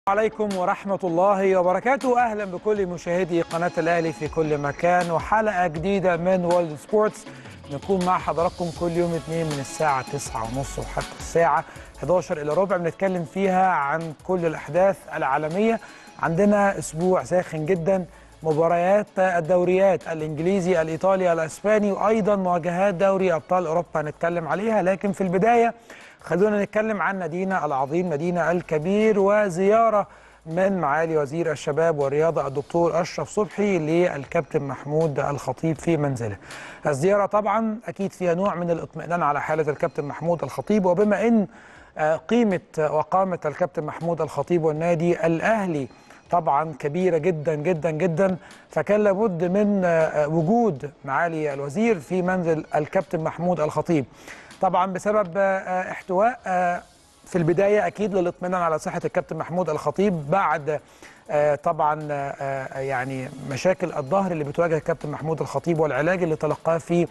عليكم ورحمة الله وبركاته أهلا بكل مشاهدي قناة الأهلي في كل مكان وحلقة جديدة من وورلد سبورتس نكون مع حضراتكم كل يوم اثنين من الساعة 9:30 وحتى الساعة 11 إلى ربع بنتكلم فيها عن كل الأحداث العالمية عندنا أسبوع ساخن جدا مباريات الدوريات الإنجليزي الإيطالي الأسباني وأيضا مواجهات دوري أبطال أوروبا هنتكلم عليها لكن في البداية خلونا نتكلم عن نادينا العظيم نادينا الكبير وزيارة من معالي وزير الشباب والرياضة الدكتور أشرف صبحي للكابتن محمود الخطيب في منزله الزيارة طبعا أكيد فيها نوع من الاطمئنان على حالة الكابتن محمود الخطيب وبما أن قيمة وقامة الكابتن محمود الخطيب والنادي الأهلي طبعا كبيرة جدا جدا جدا فكان لابد من وجود معالي الوزير في منزل الكابتن محمود الخطيب طبعا بسبب احتواء في البدايه اكيد للاطمئنان على صحه الكابتن محمود الخطيب بعد طبعا يعني مشاكل الظهر اللي بتواجه الكابتن محمود الخطيب والعلاج اللي تلقاه في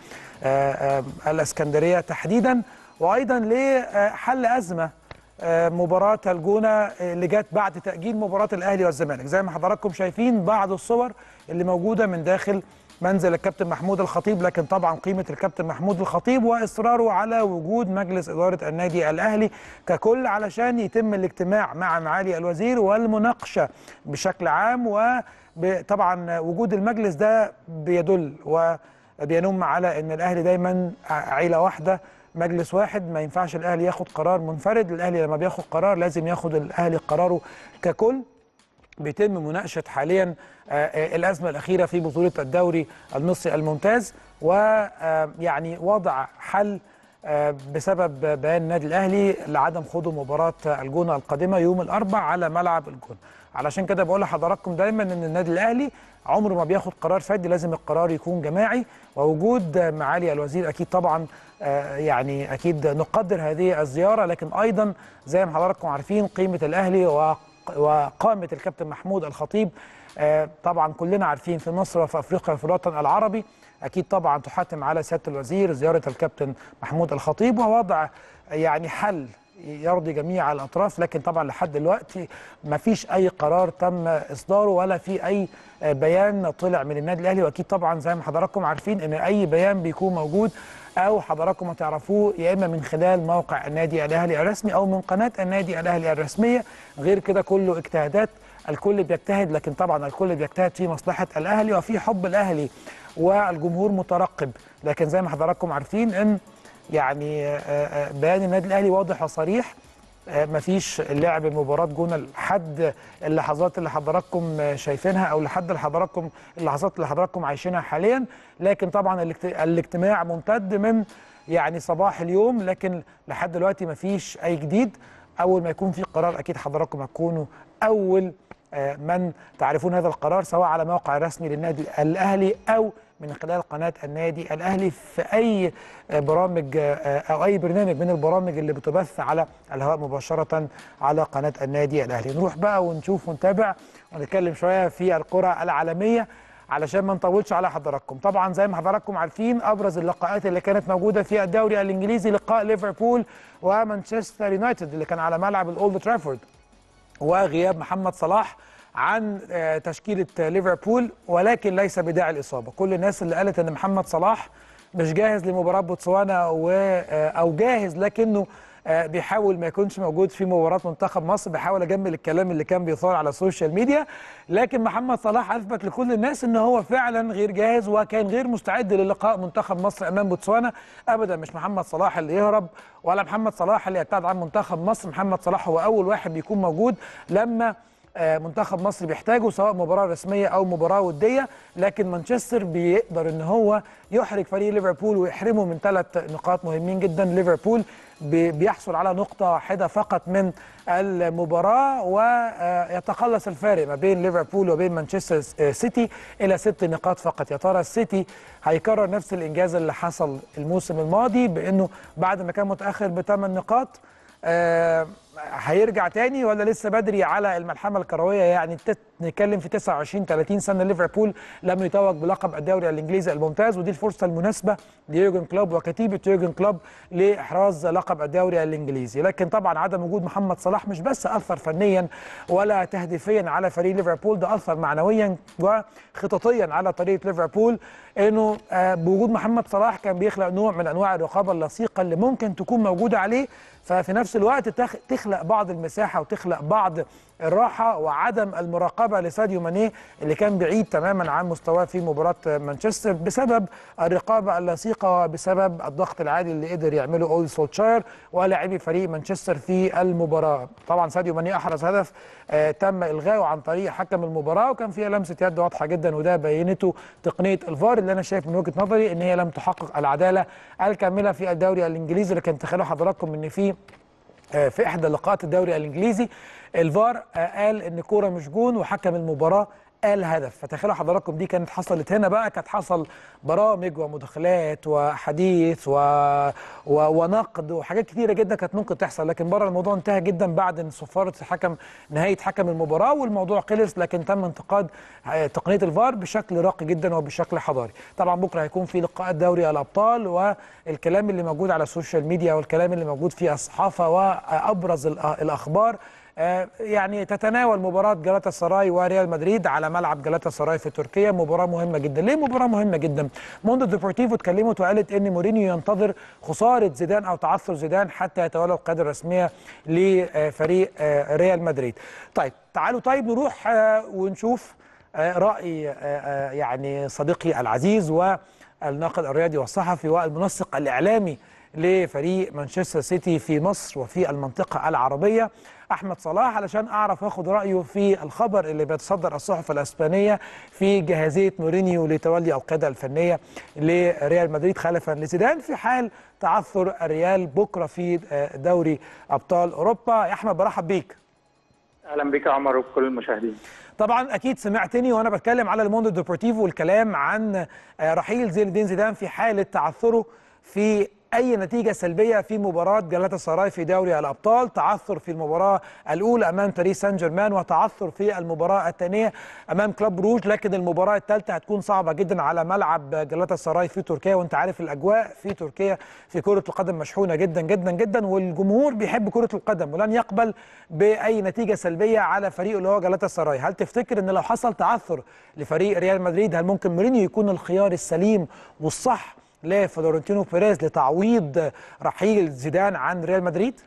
الاسكندريه تحديدا وايضا لحل ازمه مباراة الجونة اللي جت بعد تأجيل مباراة الأهلي والزمالك زي ما حضراتكم شايفين بعض الصور اللي موجودة من داخل منزل الكابتن محمود الخطيب لكن طبعا قيمة الكابتن محمود الخطيب وإصراره على وجود مجلس إدارة النادي الأهلي ككل علشان يتم الاجتماع مع معالي الوزير والمناقشة بشكل عام وطبعا وجود المجلس ده بيدل وبينم على أن الأهلي دايما عيلة واحدة مجلس واحد ما ينفعش الأهلي ياخد قرار منفرد الأهلي لما بياخد قرار لازم ياخد الأهلي قراره ككل بيتم مناقشه حاليا الازمه الاخيره في بطوله الدوري المصري الممتاز ويعني وضع حل بسبب بيان النادي الاهلي لعدم خوض مباراه الجونه القادمه يوم الاربعاء على ملعب الجونه علشان كده بقول لحضراتكم دايما ان النادي الاهلي عمره ما بياخد قرار فردي لازم القرار يكون جماعي ووجود معالي الوزير اكيد طبعا يعني اكيد نقدر هذه الزياره لكن ايضا زي ما حضراتكم عارفين قيمه الاهلي و وقامة الكابتن محمود الخطيب طبعا كلنا عارفين في مصر وفي افريقيا وفي الوطن العربي اكيد طبعا تحتم على سياده الوزير زياره الكابتن محمود الخطيب ووضع يعني حل يرضي جميع الاطراف لكن طبعا لحد دلوقتي ما فيش اي قرار تم اصداره ولا في اي بيان طلع من النادي الاهلي واكيد طبعا زي ما حضراتكم عارفين ان اي بيان بيكون موجود او حضراتكم هتعرفوه يا اما من خلال موقع النادي الاهلي الرسمي او من قناه النادي الاهلي الرسميه غير كده كله اجتهادات الكل بيجتهد لكن طبعا الكل بيجتهد في مصلحه الاهلي وفي حب الاهلي والجمهور مترقب لكن زي ما حضراتكم عارفين ان يعني بيان النادي الاهلي واضح وصريح مفيش لعب مباراه جونه لحد اللحظات اللي حضراتكم شايفينها او لحد اللي حضراتكم اللحظات اللي حضراتكم عايشينها حاليا لكن طبعا الاجتماع ممتد من يعني صباح اليوم لكن لحد دلوقتي مفيش اي جديد اول ما يكون في قرار اكيد حضراتكم هتكونوا اول من تعرفون هذا القرار سواء على موقع رسمي للنادي الاهلي او من خلال قناه النادي الاهلي في اي برامج او اي برنامج من البرامج اللي بتبث على الهواء مباشره على قناه النادي الاهلي نروح بقى ونشوف ونتابع ونتكلم شويه في الكره العالميه علشان ما نطولش على حضراتكم طبعا زي ما حضراتكم عارفين ابرز اللقاءات اللي كانت موجوده في الدوري الانجليزي لقاء ليفربول ومانشستر يونايتد اللي كان على ملعب الاولد ترافورد وغياب محمد صلاح عن تشكيله ليفربول ولكن ليس بداعي الاصابه كل الناس اللي قالت ان محمد صلاح مش جاهز لمباراه بوتسوانا او جاهز لكنه بيحاول ما يكونش موجود في مباراه منتخب مصر بيحاول اجمل الكلام اللي كان بيثار على السوشيال ميديا لكن محمد صلاح اثبت لكل الناس ان هو فعلا غير جاهز وكان غير مستعد للقاء منتخب مصر امام بوتسوانا ابدا مش محمد صلاح اللي يهرب ولا محمد صلاح اللي يبتعد عن منتخب مصر محمد صلاح هو اول واحد بيكون موجود لما منتخب مصر بيحتاجه سواء مباراه رسميه او مباراه وديه لكن مانشستر بيقدر ان هو يحرج فريق ليفربول ويحرمه من ثلاث نقاط مهمين جدا ليفربول بيحصل على نقطه واحده فقط من المباراه ويتقلص الفارق ما بين ليفربول وبين مانشستر سيتي الى ست نقاط فقط يا ترى السيتي هيكرر نفس الانجاز اللي حصل الموسم الماضي بانه بعد ما كان متاخر بثمان نقاط هيرجع تاني ولا لسه بدري على الملحمه الكرويه يعني تت- نتكلم في 29 30 سنه ليفربول لم يتوج بلقب الدوري الانجليزي الممتاز ودي الفرصه المناسبه ليورجن كلوب وكتيبه يورجن كلوب لاحراز لقب الدوري الانجليزي لكن طبعا عدم وجود محمد صلاح مش بس اثر فنيا ولا تهديفيا على فريق ليفربول ده اثر معنويا وخططيا على طريقه ليفربول انه آه، بوجود محمد صلاح كان بيخلق نوع من انواع الرقابه اللصيقه اللي ممكن تكون موجوده عليه ففي نفس الوقت تخ- تخلق بعض المساحه وتخلق بعض الراحه وعدم المراقبه لساديو ماني اللي كان بعيد تماما عن مستواه في مباراه مانشستر بسبب الرقابه اللصيقه وبسبب الضغط العالي اللي قدر يعمله اول سولتشاير ولاعبي فريق مانشستر في المباراه طبعا ساديو ماني احرز هدف آه تم الغائه عن طريق حكم المباراه وكان فيها لمسه يد واضحه جدا وده بينته تقنيه الفار اللي انا شايف من وجهه نظري ان هي لم تحقق العداله الكامله في الدوري الانجليزي لكن تخيلوا حضراتكم ان في آه، في احدى لقاءات الدوري الانجليزي الفار آه، قال ان كوره مش جون وحكم المباراه قال هدف فتخيلوا حضراتكم دي كانت حصلت هنا بقى كانت حصل برامج ومداخلات وحديث و... و... ونقد وحاجات كتيره جدا كانت ممكن تحصل لكن بره الموضوع انتهى جدا بعد ان صفاره الحكم نهايه حكم المباراه والموضوع خلص لكن تم انتقاد آه، تقنيه الفار بشكل راقي جدا وبشكل حضاري طبعا بكره هيكون في لقاءات دوري الابطال والكلام اللي موجود على السوشيال ميديا والكلام اللي موجود في الصحافه وابرز الأ- الاخبار آه، يعني تتناول مباراة جلاتا سراي وريال مدريد على ملعب جلاتا سراي في تركيا مباراة مهمة جدا ليه مباراة مهمة جدا موندو ديبورتيفو اتكلمت وقالت ان مورينيو ينتظر خسارة زيدان او تعثر زيدان حتى يتولى القيادة الرسمية لفريق آه، ريال مدريد طيب تعالوا طيب نروح آه، ونشوف آه، رأي آه، آه، يعني صديقي العزيز والناقد الرياضي والصحفي والمنسق الإعلامي لفريق مانشستر سيتي في مصر وفي المنطقة العربية أحمد صلاح علشان أعرف وأخد رأيه في الخبر اللي بيتصدر الصحف الأسبانية في جاهزية مورينيو لتولي القيادة الفنية لريال مدريد خلفا لزيدان في حال تعثر الريال بكرة في آه، دوري أبطال أوروبا يا أحمد برحب بيك اهلا بك يا عمر وكل المشاهدين طبعا اكيد سمعتني وانا بتكلم على الموندو ديبورتيفو والكلام عن آه، رحيل زين الدين زيدان في حاله تعثره في اي نتيجه سلبيه في مباراه جلاتا سراي في دوري الابطال تعثر في المباراه الاولى امام باريس سان جيرمان وتعثر في المباراه الثانيه امام كلوب روج لكن المباراه الثالثه هتكون صعبه جدا على ملعب جلاتا سراي في تركيا وانت عارف الاجواء في تركيا في كره القدم مشحونه جدا جدا جدا والجمهور بيحب كره القدم ولن يقبل باي نتيجه سلبيه على فريقه اللي هو جلاتا سراي هل تفتكر ان لو حصل تعثر لفريق ريال مدريد هل ممكن مورينيو يكون الخيار السليم والصح لفلورنتينو بيريز لتعويض رحيل زيدان عن ريال مدريد؟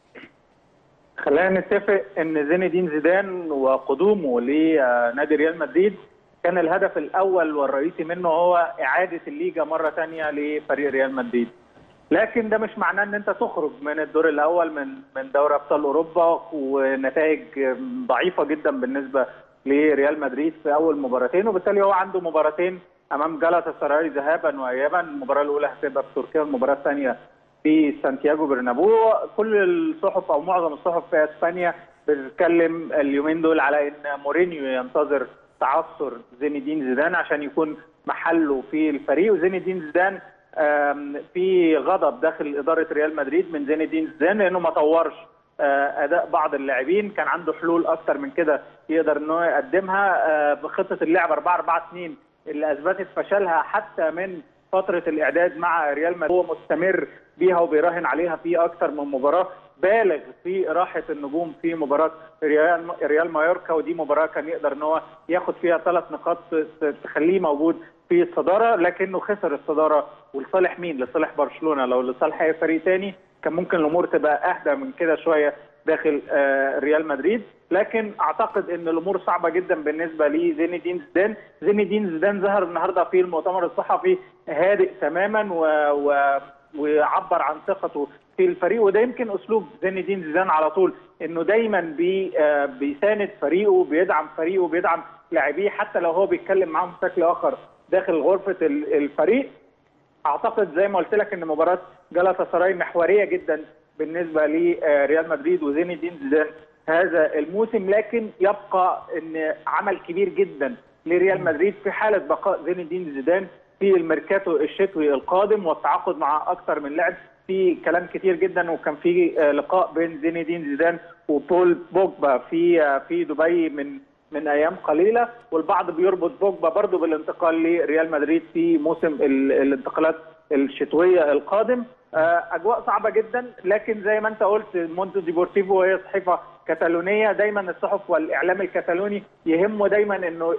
خلينا نتفق ان زين الدين زيدان وقدومه لنادي ريال مدريد كان الهدف الاول والرئيسي منه هو اعاده الليجا مره ثانيه لفريق ريال مدريد لكن ده مش معناه ان انت تخرج من الدور الاول من من دوري ابطال اوروبا ونتائج ضعيفه جدا بالنسبه لريال مدريد في اول مباراتين وبالتالي هو عنده مباراتين امام جالاتا سراي ذهابا وايابا المباراه الاولى هتبقى في تركيا والمباراه الثانيه في سانتياغو برنابو كل الصحف او معظم الصحف في اسبانيا بتتكلم اليومين دول على ان مورينيو ينتظر تعثر زين الدين زيدان عشان يكون محله في الفريق وزين الدين زيدان آم، في غضب داخل اداره ريال مدريد من زين الدين زيدان لانه ما طورش آه، اداء بعض اللاعبين كان عنده حلول اكتر من كده يقدر ان هو يقدمها آه، بخطه اللعب 4 4 2 اللي اثبتت فشلها حتى من فتره الاعداد مع ريال مدريد هو مستمر بيها وبيراهن عليها في اكتر من مباراه بالغ في راحه النجوم في مباراه ريال ريال مايوركا ودي مباراه كان يقدر ان هو ياخد فيها ثلاث نقاط ت- تخليه موجود في الصداره لكنه خسر الصداره ولصالح مين؟ لصالح برشلونه لو لصالح اي فريق تاني كان ممكن الامور تبقى اهدى من كده شويه داخل آه، ريال مدريد لكن اعتقد ان الامور صعبه جدا بالنسبه لزين الدين زيدان زين الدين زيدان ظهر النهارده في المؤتمر الصحفي هادئ تماما و... و... وعبر عن ثقته في الفريق وده يمكن اسلوب زين الدين زيدان على طول انه دايما بي آه، بيساند فريقه بيدعم فريقه بيدعم لاعبيه حتى لو هو بيتكلم معاهم بشكل اخر داخل غرفه ال- الفريق اعتقد زي ما قلت لك ان مباراه جالاتا سراي محوريه جدا بالنسبه لريال مدريد وزين الدين زيدان هذا الموسم لكن يبقى ان عمل كبير جدا لريال مدريد في حاله بقاء زين الدين زيدان في الميركاتو الشتوي القادم والتعاقد مع اكثر من لاعب في كلام كتير جدا وكان في لقاء بين زين الدين زيدان وبول بوجبا في في دبي من من ايام قليله والبعض بيربط بوجبا برضه بالانتقال لريال مدريد في موسم الانتقالات الشتويه القادم اجواء صعبه جدا لكن زي ما انت قلت مونتو ديبورتيفو وهي صحيفه كتالونيه دايما الصحف والاعلام الكتالوني يهمه دايما انه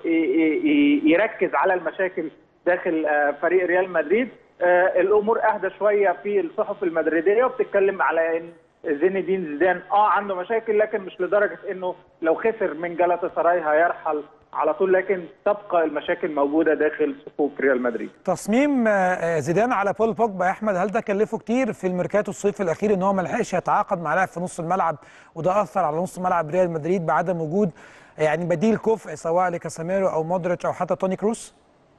يركز على المشاكل داخل فريق ريال مدريد الامور اهدى شويه في الصحف المدريديه وبتتكلم على ان زين الدين زيدان اه عنده مشاكل لكن مش لدرجه انه لو خسر من جالاتا سراي هيرحل على طول لكن تبقى المشاكل موجوده داخل صفوف ريال مدريد. تصميم زيدان على بول بوجبا يا احمد هل ده كلفه كتير في الميركاتو الصيف الاخير ان هو ما لحقش يتعاقد مع لاعب في نص الملعب وده اثر على نص ملعب ريال مدريد بعدم وجود يعني بديل كفء سواء لكاساميرو او مودريتش او حتى توني كروس؟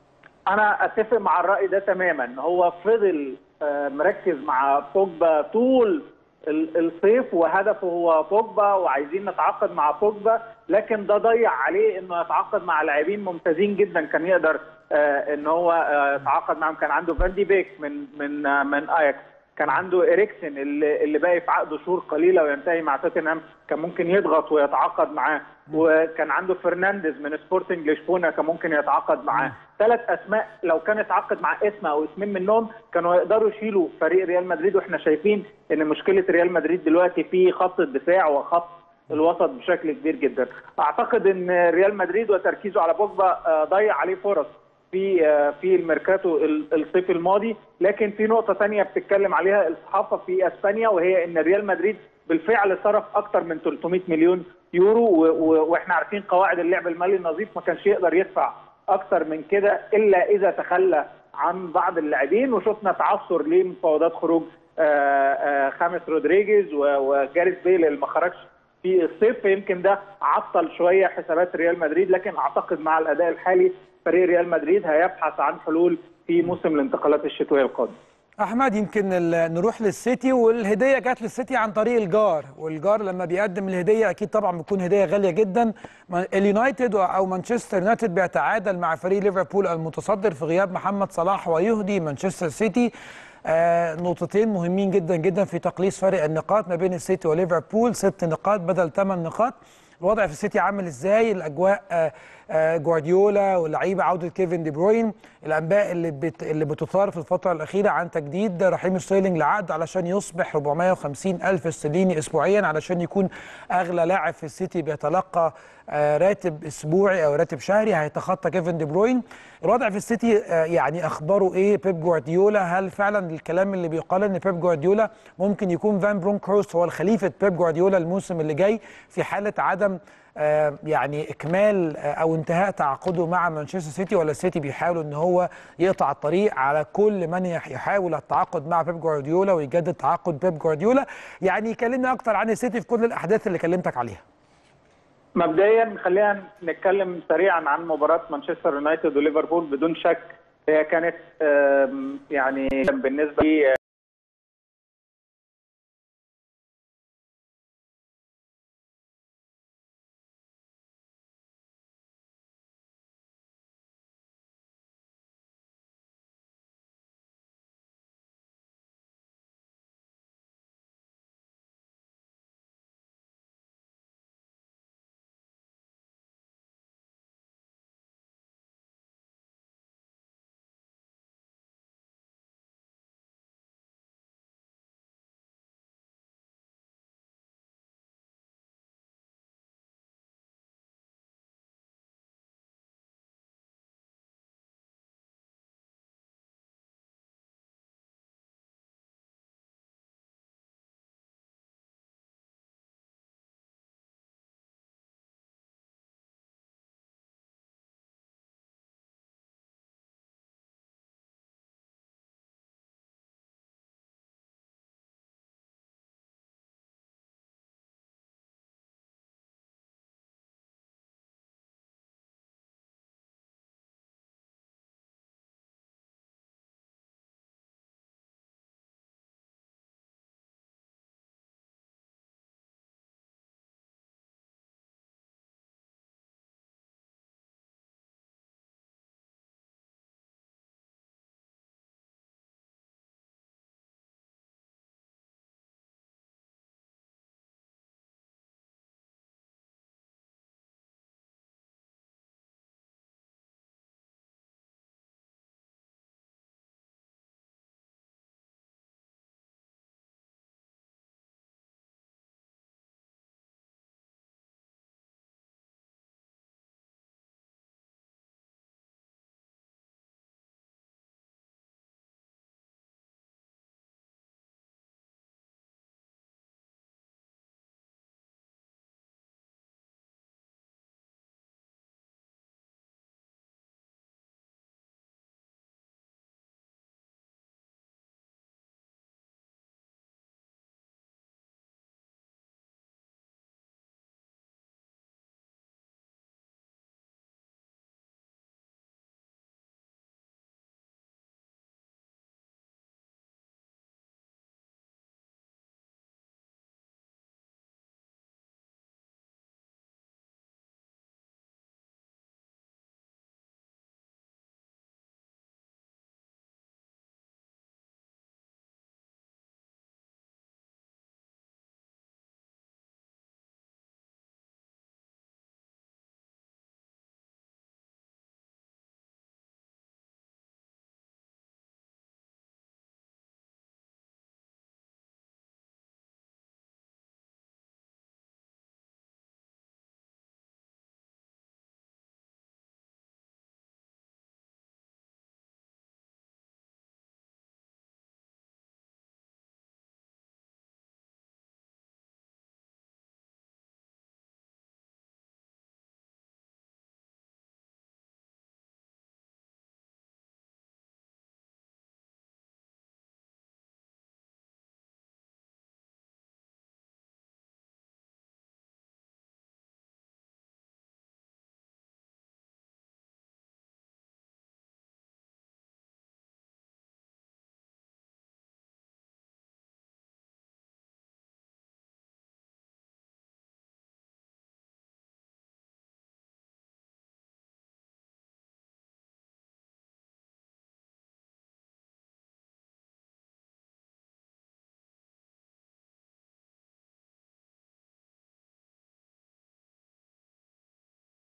انا اتفق مع الراي ده تماما هو فضل مركز مع بوجبا طول الصيف وهدفه هو بوجبا وعايزين نتعاقد مع بوجبا لكن ده ضيع عليه انه يتعاقد مع لاعبين ممتازين جدا كان يقدر ان هو يتعاقد معهم كان عنده فاندي بيك من من من اياكس كان عنده اريكسن اللي اللي باقي في عقده شهور قليله وينتهي مع توتنهام كان ممكن يضغط ويتعاقد معاه وكان عنده فرنانديز من سبورتنج لشبونه كان ممكن يتعاقد معاه ثلاث اسماء لو كان اتعاقد مع اسم او اسمين منهم كانوا يقدروا يشيلوا فريق ريال مدريد واحنا شايفين ان مشكله ريال مدريد دلوقتي في خط الدفاع وخط الوسط بشكل كبير جدا اعتقد ان ريال مدريد وتركيزه على بوجبا ضيع عليه فرص في في الميركاتو الصيف الماضي لكن في نقطه ثانيه بتتكلم عليها الصحافه في اسبانيا وهي ان ريال مدريد بالفعل صرف اكثر من 300 مليون يورو واحنا عارفين قواعد اللعب المالي النظيف ما كانش يقدر يدفع اكثر من كده الا اذا تخلى عن بعض اللاعبين وشفنا تعثر لمفاوضات خروج خامس رودريجيز وجاريس بيل اللي ما خرجش في الصيف فيمكن ده عطل شويه حسابات ريال مدريد لكن اعتقد مع الاداء الحالي فريق ريال مدريد هيبحث عن حلول في موسم الانتقالات الشتويه القادم. احمد يمكن نروح للسيتي والهديه جت للسيتي عن طريق الجار والجار لما بيقدم الهديه اكيد طبعا بتكون هديه غاليه جدا اليونايتد او مانشستر يونايتد بيتعادل مع فريق ليفربول المتصدر في غياب محمد صلاح ويهدي مانشستر سيتي آه نقطتين مهمين جدا جدا في تقليص فرق النقاط ما بين السيتي وليفربول ست نقاط بدل ثمان نقاط الوضع في السيتي عامل ازاي الاجواء آه آه جوارديولا واللعيبه عوده كيفن دي بروين الانباء اللي بت اللي بتثار في الفتره الاخيره عن تجديد رحيم ستيرلينج لعقد علشان يصبح 450 الف استرليني اسبوعيا علشان يكون اغلى لاعب في السيتي بيتلقى آه راتب اسبوعي او راتب شهري هيتخطى كيفن دي بروين الوضع في السيتي يعني اخباره ايه بيب جوارديولا هل فعلا الكلام اللي بيقال ان بيب جوارديولا ممكن يكون فان برونكروست هو الخليفه بيب جوارديولا الموسم اللي جاي في حاله عدم آه يعني اكمال آه او انتهاء تعاقده مع مانشستر سيتي ولا السيتي بيحاول ان هو يقطع الطريق على كل من يحاول التعاقد مع بيب جوارديولا ويجدد تعاقد بيب جوارديولا يعني كلمنا اكتر عن السيتي في كل الاحداث اللي كلمتك عليها مبدئيا خلينا نتكلم سريعا عن مباراه مانشستر يونايتد وليفربول بدون شك هي كانت يعني بالنسبه لي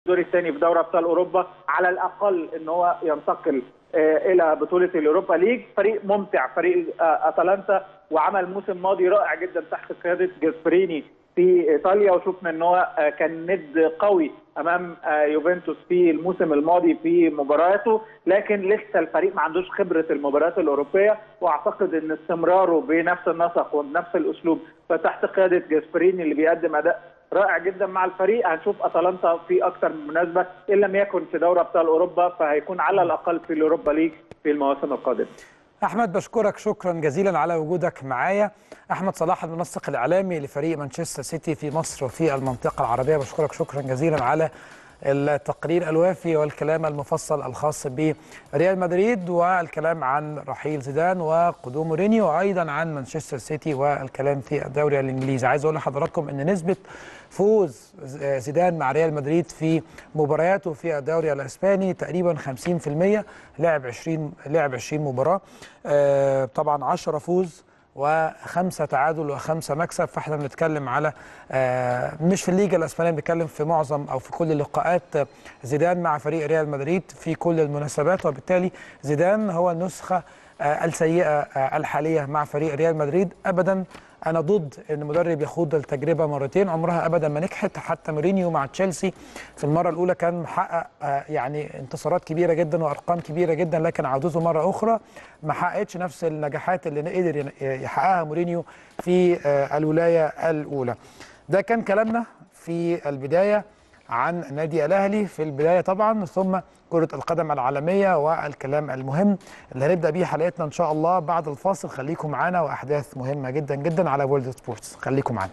الدور الثاني في دوري ابطال اوروبا على الاقل ان هو ينتقل آه، الى بطوله اليوروبا ليج فريق ممتع فريق آه، اتلانتا وعمل موسم ماضي رائع جدا تحت قياده جاسبريني في ايطاليا وشفنا ان هو آه، كان ند قوي امام آه، يوفنتوس في الموسم الماضي في مبارياته لكن لسه الفريق ما عندوش خبره المباريات الاوروبيه واعتقد ان استمراره بنفس النسق وبنفس الاسلوب فتحت قياده جاسبريني اللي بيقدم اداء رائع جدا مع الفريق هنشوف اتلانتا في اكثر من مناسبه ان لم يكن في دوري ابطال اوروبا فهيكون على الاقل في اليوروبا ليج في المواسم القادمه احمد بشكرك شكرا جزيلا على وجودك معايا احمد صلاح المنسق الاعلامي لفريق مانشستر سيتي في مصر وفي المنطقه العربيه بشكرك شكرا جزيلا على التقرير الوافي والكلام المفصل الخاص بريال مدريد والكلام عن رحيل زيدان وقدوم مورينيو وايضا عن مانشستر سيتي والكلام في الدوري الانجليزي عايز اقول لحضراتكم ان نسبه فوز زيدان مع ريال مدريد في مبارياته في الدوري الاسباني تقريبا 50% لعب 20 لعب 20 مباراه آه، طبعا 10 فوز وخمسه تعادل وخمسه مكسب فاحنا بنتكلم على آه، مش في الليجا الاسبانيه بنتكلم في معظم او في كل لقاءات زيدان مع فريق ريال مدريد في كل المناسبات وبالتالي زيدان هو النسخه آه، السيئه آه، الحاليه مع فريق ريال مدريد ابدا انا ضد ان مدرب يخوض التجربه مرتين عمرها ابدا ما نجحت حتى مورينيو مع تشيلسي في المره الاولى كان محقق آه، يعني انتصارات كبيره جدا وارقام كبيره جدا لكن عودته مره اخرى ما حققتش نفس النجاحات اللي قدر ين- يحققها مورينيو في آه، الولايه الاولى ده كان كلامنا في البدايه عن النادي الاهلي في البدايه طبعا ثم كره القدم العالميه والكلام المهم اللي هنبدا بيه حلقتنا ان شاء الله بعد الفاصل خليكم معانا واحداث مهمه جدا جدا على وورلد سبورتس خليكم معانا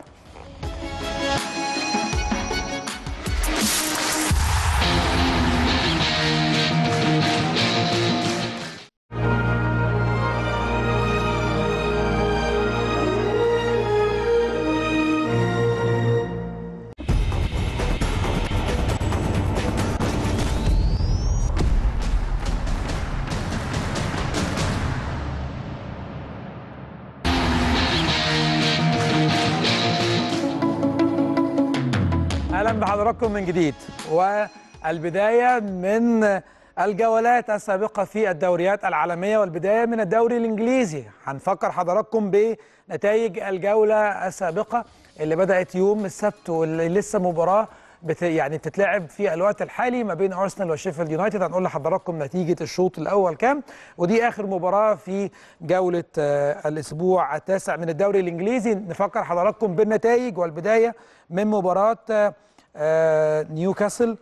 اهلا بحضراتكم من جديد والبدايه من الجولات السابقه في الدوريات العالميه والبدايه من الدوري الانجليزي هنفكر حضراتكم بنتائج الجوله السابقه اللي بدات يوم السبت واللي لسه مباراه بت يعني بتتلعب في الوقت الحالي ما بين ارسنال وشيفيلد يونايتد هنقول لحضراتكم نتيجه الشوط الاول كام ودي اخر مباراه في جوله آه، الاسبوع التاسع من الدوري الانجليزي نفكر حضراتكم بالنتائج والبدايه من مباراه آه، آه، نيوكاسل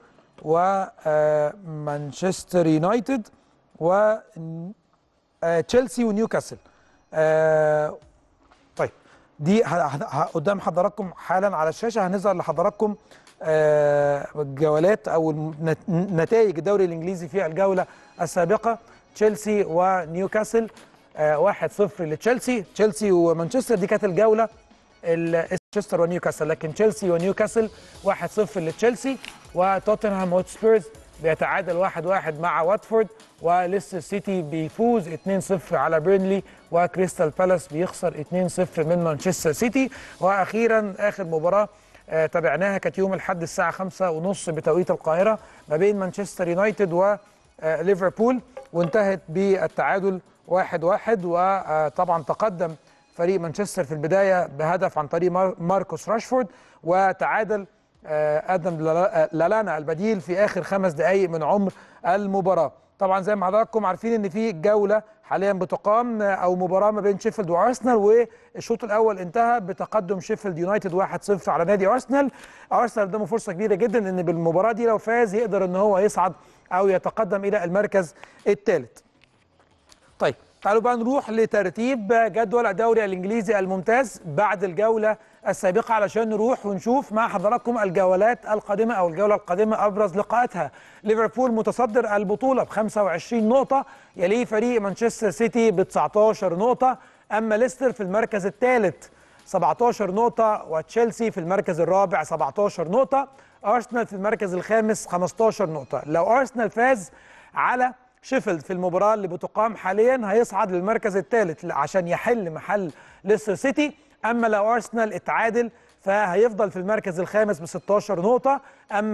ومانشستر يونايتد و آه، تشيلسي ونيوكاسل آه، طيب دي ه- ه- ه- قدام حضراتكم حالا على الشاشه هنظهر لحضراتكم آه، الجولات او النت- نتائج الدوري الانجليزي في الجوله السابقه تشيلسي ونيوكاسل آه، 1-0 لتشيلسي تشيلسي ومانشستر دي كانت الجوله ال- مانشستر ونيوكاسل لكن تشيلسي ونيوكاسل 1-0 لتشيلسي وتوتنهام هوتسبيرز بيتعادل 1-1 مع واتفورد وليستر سيتي بيفوز 2-0 على بيرنلي وكريستال بالاس بيخسر 2-0 من مانشستر سيتي واخيرا اخر مباراه آه، تابعناها كانت يوم الاحد الساعه 5 ونص بتوقيت القاهره ما بين مانشستر يونايتد وليفربول وانتهت بالتعادل 1-1 وطبعا تقدم فريق مانشستر في البدايه بهدف عن طريق مار- ماركوس راشفورد وتعادل آه، ادم لالا- لالانا البديل في اخر خمس دقائق من عمر المباراه طبعا زي ما حضراتكم عارفين ان في جوله حاليا بتقام آه، او مباراه ما بين شيفيلد وارسنال والشوط الاول انتهى بتقدم شيفيلد يونايتد 1-0 على نادي ارسنال ارسنال قدامه فرصه كبيره جدا ان بالمباراه دي لو فاز يقدر ان هو يصعد او يتقدم الى المركز الثالث طيب تعالوا بقى نروح لترتيب جدول الدوري الانجليزي الممتاز بعد الجوله السابقه علشان نروح ونشوف مع حضراتكم الجولات القادمه او الجوله القادمه ابرز لقاءاتها ليفربول متصدر البطوله ب 25 نقطه يليه فريق مانشستر سيتي ب 19 نقطه اما ليستر في المركز الثالث 17 نقطة وتشيلسي في المركز الرابع 17 نقطة أرسنال في المركز الخامس 15 نقطة لو أرسنال فاز على شيفيلد في المباراة اللي بتقام حاليا هيصعد للمركز الثالث عشان يحل محل ليستر سيتي أما لو أرسنال اتعادل فهيفضل في المركز الخامس ب 16 نقطة أما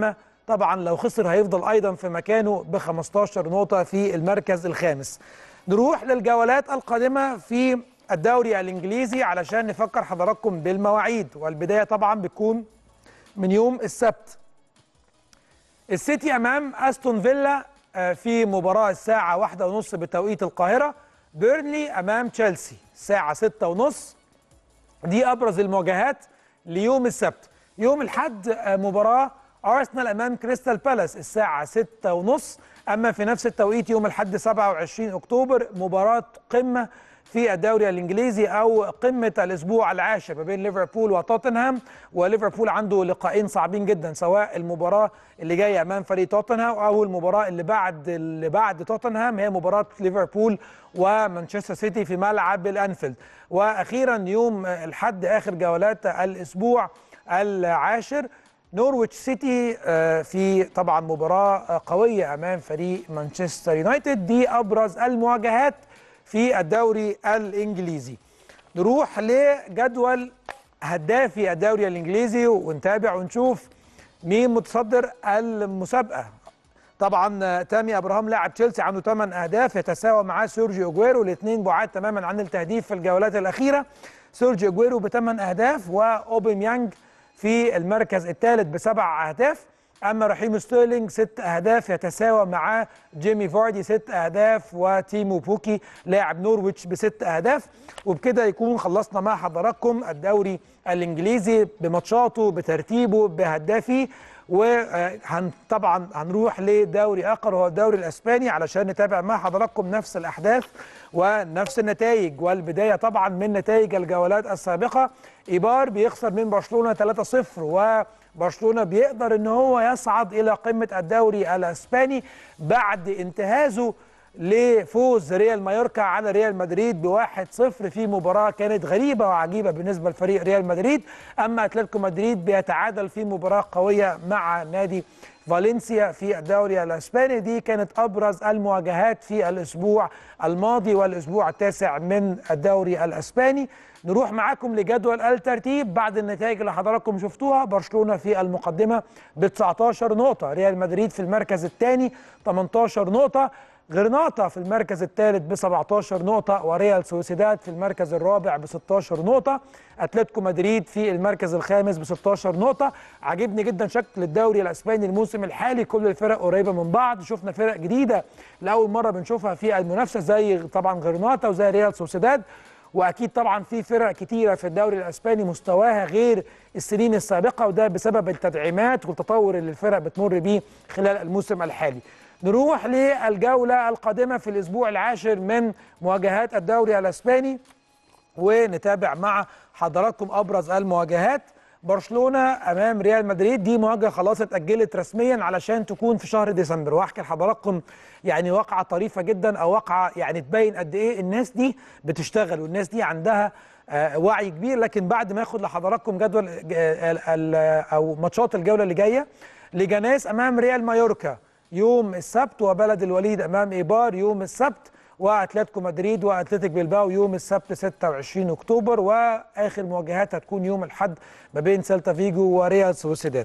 طبعا لو خسر هيفضل ايضا في مكانه ب 15 نقطه في المركز الخامس نروح للجولات القادمه في الدوري الانجليزي علشان نفكر حضراتكم بالمواعيد والبدايه طبعا بتكون من يوم السبت السيتي امام استون فيلا في مباراه الساعه واحدة ونص بتوقيت القاهره بيرنلي امام تشيلسي الساعه ستة ونص دي ابرز المواجهات ليوم السبت يوم الحد مباراه ارسنال امام كريستال بالاس الساعه ستة ونص اما في نفس التوقيت يوم الحد 27 اكتوبر مباراه قمه في الدوري الانجليزي او قمه الاسبوع العاشر ما بين ليفربول وتوتنهام وليفربول عنده لقاءين صعبين جدا سواء المباراه اللي جايه امام فريق توتنهام او المباراه اللي بعد اللي بعد توتنهام هي مباراه ليفربول ومانشستر سيتي في ملعب الانفيلد واخيرا يوم الحد اخر جولات الاسبوع العاشر نورويتش سيتي في طبعا مباراه قويه امام فريق مانشستر يونايتد دي ابرز المواجهات في الدوري الانجليزي نروح لجدول هدافي الدوري الانجليزي ونتابع ونشوف مين متصدر المسابقه طبعا تامي ابراهام لاعب تشيلسي عنده 8 اهداف يتساوى معاه سيرجيو اجويرو الاثنين بعاد تماما عن التهديف في الجولات الاخيره سيرجيو اجويرو بثمان اهداف واوبيميانج في المركز الثالث بسبع اهداف اما رحيم ستيرلينج ست اهداف يتساوى مع جيمي فاردي ست اهداف وتيمو بوكي لاعب نورويتش بست اهداف وبكده يكون خلصنا مع حضراتكم الدوري الانجليزي بماتشاته بترتيبه بهدافيه وطبعا هنروح لدوري اخر وهو الدوري الاسباني علشان نتابع مع حضراتكم نفس الاحداث ونفس النتائج والبدايه طبعا من نتائج الجولات السابقه ايبار بيخسر من برشلونه 3-0 وبرشلونه بيقدر ان هو يصعد الى قمه الدوري الاسباني بعد انتهازه لفوز ريال مايوركا على ريال مدريد بواحد صفر في مباراة كانت غريبة وعجيبة بالنسبة لفريق ريال مدريد أما أتلتيكو مدريد بيتعادل في مباراة قوية مع نادي فالنسيا في الدوري الاسباني دي كانت ابرز المواجهات في الاسبوع الماضي والاسبوع التاسع من الدوري الاسباني نروح معاكم لجدول الترتيب بعد النتائج اللي حضراتكم شفتوها برشلونه في المقدمه ب 19 نقطه ريال مدريد في المركز الثاني 18 نقطه غرناطة في المركز الثالث ب 17 نقطة وريال سوسيداد في المركز الرابع ب 16 نقطة أتلتيكو مدريد في المركز الخامس ب 16 نقطة عجبني جدا شكل الدوري الأسباني الموسم الحالي كل الفرق قريبة من بعض شفنا فرق جديدة لأول مرة بنشوفها في المنافسة زي طبعا غرناطة وزي ريال سوسيداد واكيد طبعا في فرق كتيره في الدوري الاسباني مستواها غير السنين السابقه وده بسبب التدعيمات والتطور اللي الفرق بتمر بيه خلال الموسم الحالي نروح للجولة القادمة في الأسبوع العاشر من مواجهات الدوري الأسباني ونتابع مع حضراتكم أبرز المواجهات برشلونة أمام ريال مدريد دي مواجهة خلاص اتأجلت رسميا علشان تكون في شهر ديسمبر وأحكي لحضراتكم يعني واقعة طريفة جدا أو واقعة يعني تبين قد إيه الناس دي بتشتغل والناس دي عندها آه وعي كبير لكن بعد ما ياخد لحضراتكم جدول أو ماتشات الجولة اللي جاية لجناس أمام ريال مايوركا يوم السبت وبلد الوليد امام ايبار يوم السبت واتلتيكو مدريد واتلتيك بلباو يوم السبت 26 اكتوبر واخر مواجهات هتكون يوم الاحد ما بين سيلتا فيجو وريال سوسيداد.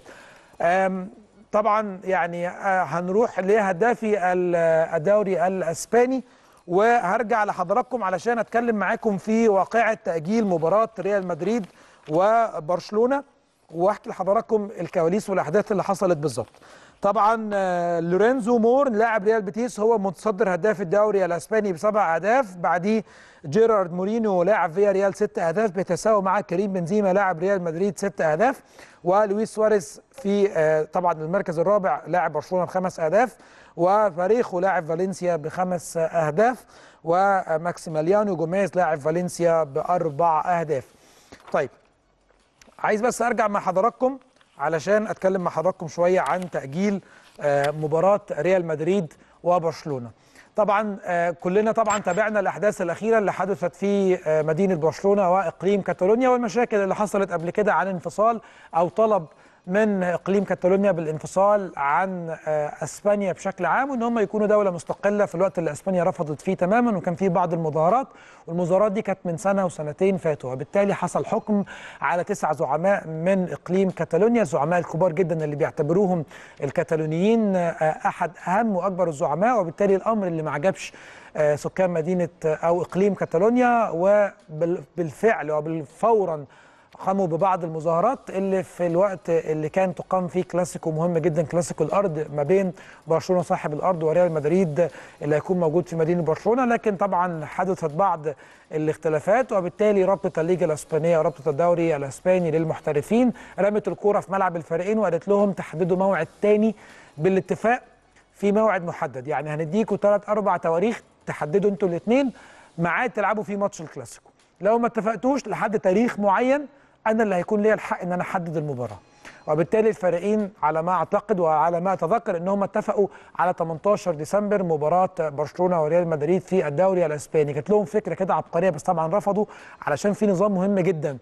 طبعا يعني هنروح لهدافي الدوري الاسباني وهرجع لحضراتكم علشان اتكلم معاكم في واقعه تاجيل مباراه ريال مدريد وبرشلونه واحكي لحضراتكم الكواليس والاحداث اللي حصلت بالظبط. طبعا لورينزو مور لاعب ريال بيتيس هو متصدر هداف الدوري الاسباني بسبع اهداف بعديه جيرارد مورينو لاعب فيا ريال ست اهداف بيتساوى مع كريم بنزيما لاعب ريال مدريد ست اهداف ولويس سواريز في طبعا المركز الرابع لاعب برشلونه بخمس اهداف وفاريخو لاعب فالنسيا بخمس اهداف وماكسيميليانو جوميز لاعب فالنسيا باربع اهداف. طيب عايز بس ارجع مع حضراتكم علشان اتكلم مع حضراتكم شويه عن تاجيل مباراه ريال مدريد وبرشلونه. طبعا كلنا طبعا تابعنا الاحداث الاخيره اللي حدثت في مدينه برشلونه واقليم كاتالونيا والمشاكل اللي حصلت قبل كده عن انفصال او طلب من اقليم كاتالونيا بالانفصال عن اسبانيا بشكل عام وان هم يكونوا دوله مستقله في الوقت اللي اسبانيا رفضت فيه تماما وكان في بعض المظاهرات والمظاهرات دي كانت من سنه وسنتين فاتوا وبالتالي حصل حكم على تسع زعماء من اقليم كاتالونيا الزعماء الكبار جدا اللي بيعتبروهم الكتالونيين احد اهم واكبر الزعماء وبالتالي الامر اللي ما عجبش سكان مدينه او اقليم كاتالونيا وبالفعل وبالفورا قاموا ببعض المظاهرات اللي في الوقت اللي كان تقام فيه كلاسيكو مهم جدا كلاسيكو الارض ما بين برشلونه صاحب الارض وريال مدريد اللي هيكون موجود في مدينه برشلونه لكن طبعا حدثت بعض الاختلافات وبالتالي رابطه الليجا الاسبانيه ورابطه الدوري الاسباني للمحترفين رمت الكوره في ملعب الفريقين وقالت لهم تحددوا موعد تاني بالاتفاق في موعد محدد يعني هنديكوا ثلاث اربع تواريخ تحددوا انتوا الاثنين ميعاد تلعبوا فيه ماتش الكلاسيكو لو ما اتفقتوش لحد تاريخ معين انا اللي هيكون ليا الحق ان انا احدد المباراه وبالتالي الفريقين على ما اعتقد وعلى ما اتذكر انهم اتفقوا على 18 ديسمبر مباراه برشلونه وريال مدريد في الدوري الاسباني كانت لهم فكره كده عبقريه بس طبعا رفضوا علشان في نظام مهم جدا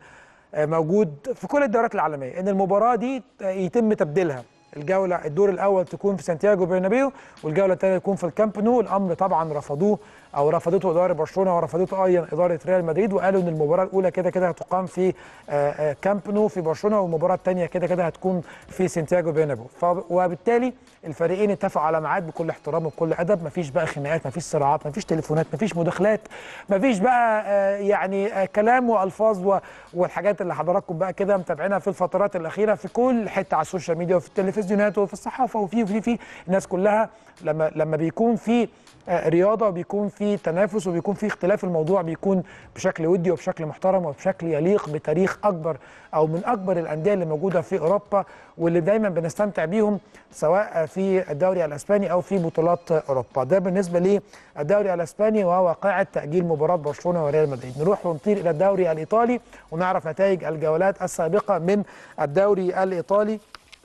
موجود في كل الدورات العالميه ان المباراه دي يتم تبديلها الجوله الدور الاول تكون في سانتياغو برنابيو والجوله الثانيه تكون في الكامب نو الامر طبعا رفضوه او رفضته اداره برشلونه ورفضته ايضا اداره ريال مدريد وقالوا ان المباراه الاولى كده كده هتقام في كامب نو في برشلونه والمباراه الثانيه كده كده هتكون في سانتياغو برنابيو وبالتالي الفريقين اتفقوا على ميعاد بكل احترام وبكل ادب مفيش بقى خناقات مفيش صراعات مفيش تليفونات مفيش مداخلات مفيش بقى يعني كلام والفاظ والحاجات اللي حضراتكم بقى كده متابعينها في الفترات الاخيره في كل حته على السوشيال ميديا وفي التلفزيونات وفي الصحافه وفي وفي في الناس كلها لما لما بيكون في رياضه وبيكون في تنافس وبيكون في اختلاف الموضوع بيكون بشكل ودي وبشكل محترم وبشكل يليق بتاريخ اكبر او من اكبر الانديه اللي موجوده في اوروبا واللي دايما بنستمتع بيهم سواء في الدوري الاسباني او في بطولات اوروبا ده بالنسبه للدوري الاسباني وواقعه تاجيل مباراه برشلونه وريال مدريد نروح ونطير الى الدوري الايطالي ونعرف نتائج الجولات السابقه من الدوري الايطالي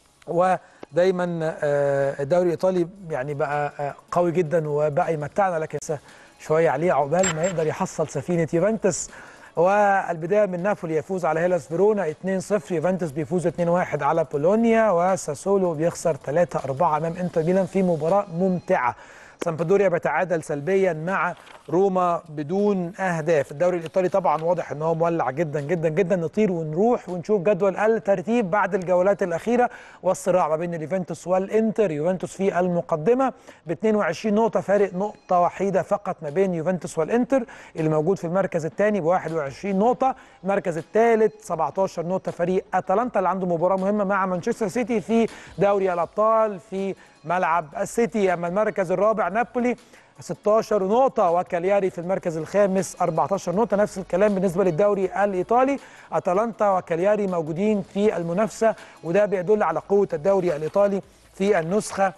و دايما الدوري الايطالي يعني بقى قوي جدا وبقى يمتعنا لكن شويه عليه عقبال ما يقدر يحصل سفينه يوفنتوس والبدايه من نابولي يفوز على هيلاس فيرونا 2-0 يوفنتوس بيفوز 2-1 على بولونيا وساسولو بيخسر 3-4 امام انتر ميلان في مباراه ممتعه سامبدوريا بيتعادل سلبيا مع روما بدون اهداف الدوري الايطالي طبعا واضح ان هو مولع جدا جدا جدا نطير ونروح ونشوف جدول الترتيب بعد الجولات الاخيره والصراع ما بين اليوفنتوس والانتر يوفنتوس في المقدمه ب 22 نقطه فارق نقطه وحيده فقط ما بين يوفنتوس والانتر اللي موجود في المركز الثاني ب 21 نقطه المركز الثالث 17 نقطه فريق اتلانتا اللي عنده مباراه مهمه مع مانشستر سيتي في دوري الابطال في ملعب السيتي اما المركز الرابع نابولي 16 نقطة وكالياري في المركز الخامس 14 نقطة نفس الكلام بالنسبة للدوري الإيطالي أتلانتا وكالياري موجودين في المنافسة وده بيدل على قوة الدوري الإيطالي في النسخة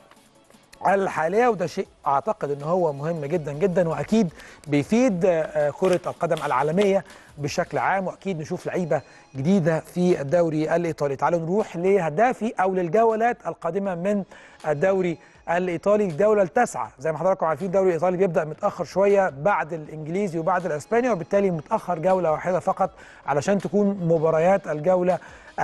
الحاليه وده شيء اعتقد ان هو مهم جدا جدا واكيد بيفيد كره القدم العالميه بشكل عام واكيد نشوف لعيبه جديده في الدوري الايطالي تعالوا نروح لهدافي او للجولات القادمه من الدوري الايطالي الجوله التاسعه زي ما حضراتكم عارفين الدوري الايطالي بيبدا متاخر شويه بعد الانجليزي وبعد الاسباني وبالتالي متاخر جوله واحده فقط علشان تكون مباريات الجوله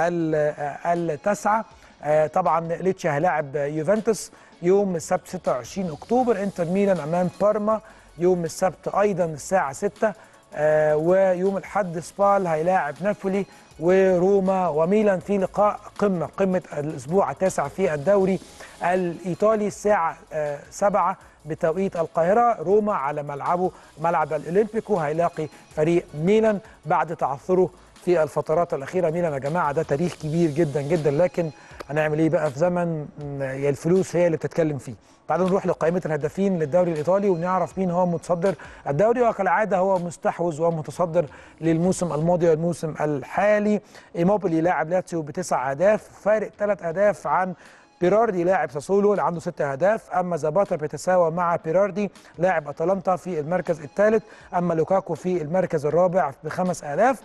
التاسعه طبعا ليتشا هيلاعب يوفنتوس يوم السبت 26 اكتوبر انتر ميلان امام بارما يوم السبت ايضا الساعه 6 آه ويوم الاحد سبال هيلاعب نابولي وروما وميلان في لقاء قمه قمه الاسبوع التاسع في الدوري الايطالي الساعه آه 7 بتوقيت القاهره روما على ملعبه ملعب الاولمبيكو هيلاقي فريق ميلان بعد تعثره في الفترات الاخيره ميلان يا جماعه ده تاريخ كبير جدا جدا لكن هنعمل ايه بقى في زمن يا الفلوس هي اللي بتتكلم فيه تعالوا نروح لقائمه الهدافين للدوري الايطالي ونعرف مين هو متصدر الدوري وكالعاده هو مستحوذ ومتصدر للموسم الماضي والموسم الحالي ايموبيلي لاعب لاتسيو بتسع اهداف فارق ثلاث اهداف عن بيراردي لاعب ساسولو اللي عنده ست اهداف اما زاباتا بيتساوى مع بيراردي لاعب اتلانتا في المركز الثالث اما لوكاكو في المركز الرابع بخمس اهداف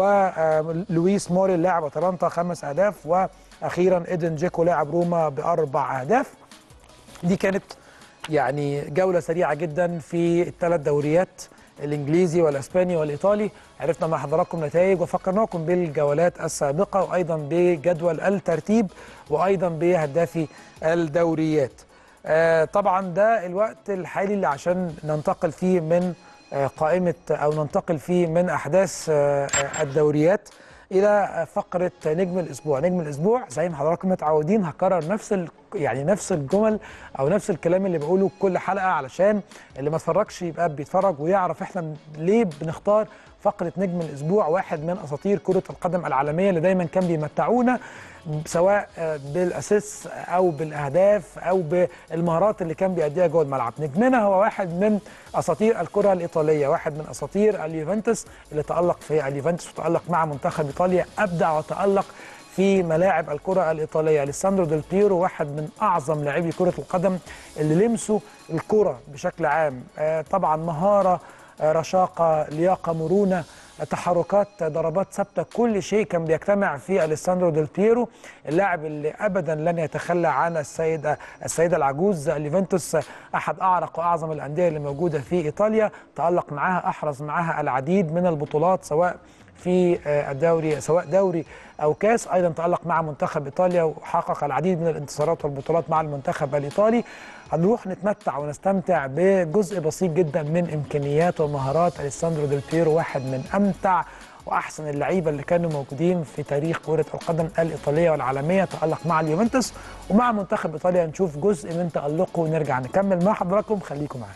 ولويس موري لاعب اتلانتا خمس اهداف واخيرا ايدن جيكو لاعب روما باربع اهداف دي كانت يعني جوله سريعه جدا في الثلاث دوريات الانجليزي والاسباني والايطالي عرفنا مع حضراتكم نتائج وفكرناكم بالجولات السابقه وايضا بجدول الترتيب وايضا بهدافي الدوريات آه، طبعا ده الوقت الحالي اللي عشان ننتقل فيه من آه، قائمه او ننتقل فيه من احداث آه، آه، الدوريات الى فقره نجم الاسبوع نجم الاسبوع زي ما حضراتكم متعودين هكرر نفس ال... يعني نفس الجمل او نفس الكلام اللي بقوله كل حلقه علشان اللي ما اتفرجش يبقى بيتفرج ويعرف احنا ليه بنختار فقره نجم الاسبوع واحد من اساطير كره القدم العالميه اللي دايما كان بيمتعونا سواء آه، بالاسيس او بالاهداف او بالمهارات اللي كان بيأديها جوه الملعب نجمنا هو واحد من اساطير الكره الايطاليه واحد من اساطير اليوفنتوس اللي تألق في اليوفنتوس وتألق مع منتخب ايطاليا ابدع وتألق في ملاعب الكرة الإيطالية أليساندرو ديل بيرو واحد من أعظم لاعبي كرة القدم اللي لمسوا الكرة بشكل عام آه، طبعا مهارة آه، رشاقة لياقة مرونة آه، تحركات آه، ضربات ثابتة كل شيء كان بيجتمع في أليساندرو ديل بيرو اللاعب اللي أبدا لن يتخلى عن السيدة السيدة العجوز اليوفنتوس آه، أحد أعرق وأعظم الأندية اللي موجودة في إيطاليا تألق معاها أحرز معاها العديد من البطولات سواء في آه، الدوري سواء دوري او كاس ايضا تالق مع منتخب ايطاليا وحقق العديد من الانتصارات والبطولات مع المنتخب الايطالي هنروح نتمتع ونستمتع بجزء بسيط جدا من امكانيات ومهارات اليساندرو ديل بيرو واحد من امتع واحسن اللعيبه اللي كانوا موجودين في تاريخ كره القدم الايطاليه والعالميه تالق مع اليوفنتوس ومع منتخب ايطاليا نشوف جزء من تالقه ونرجع نكمل مع حضراتكم خليكم معانا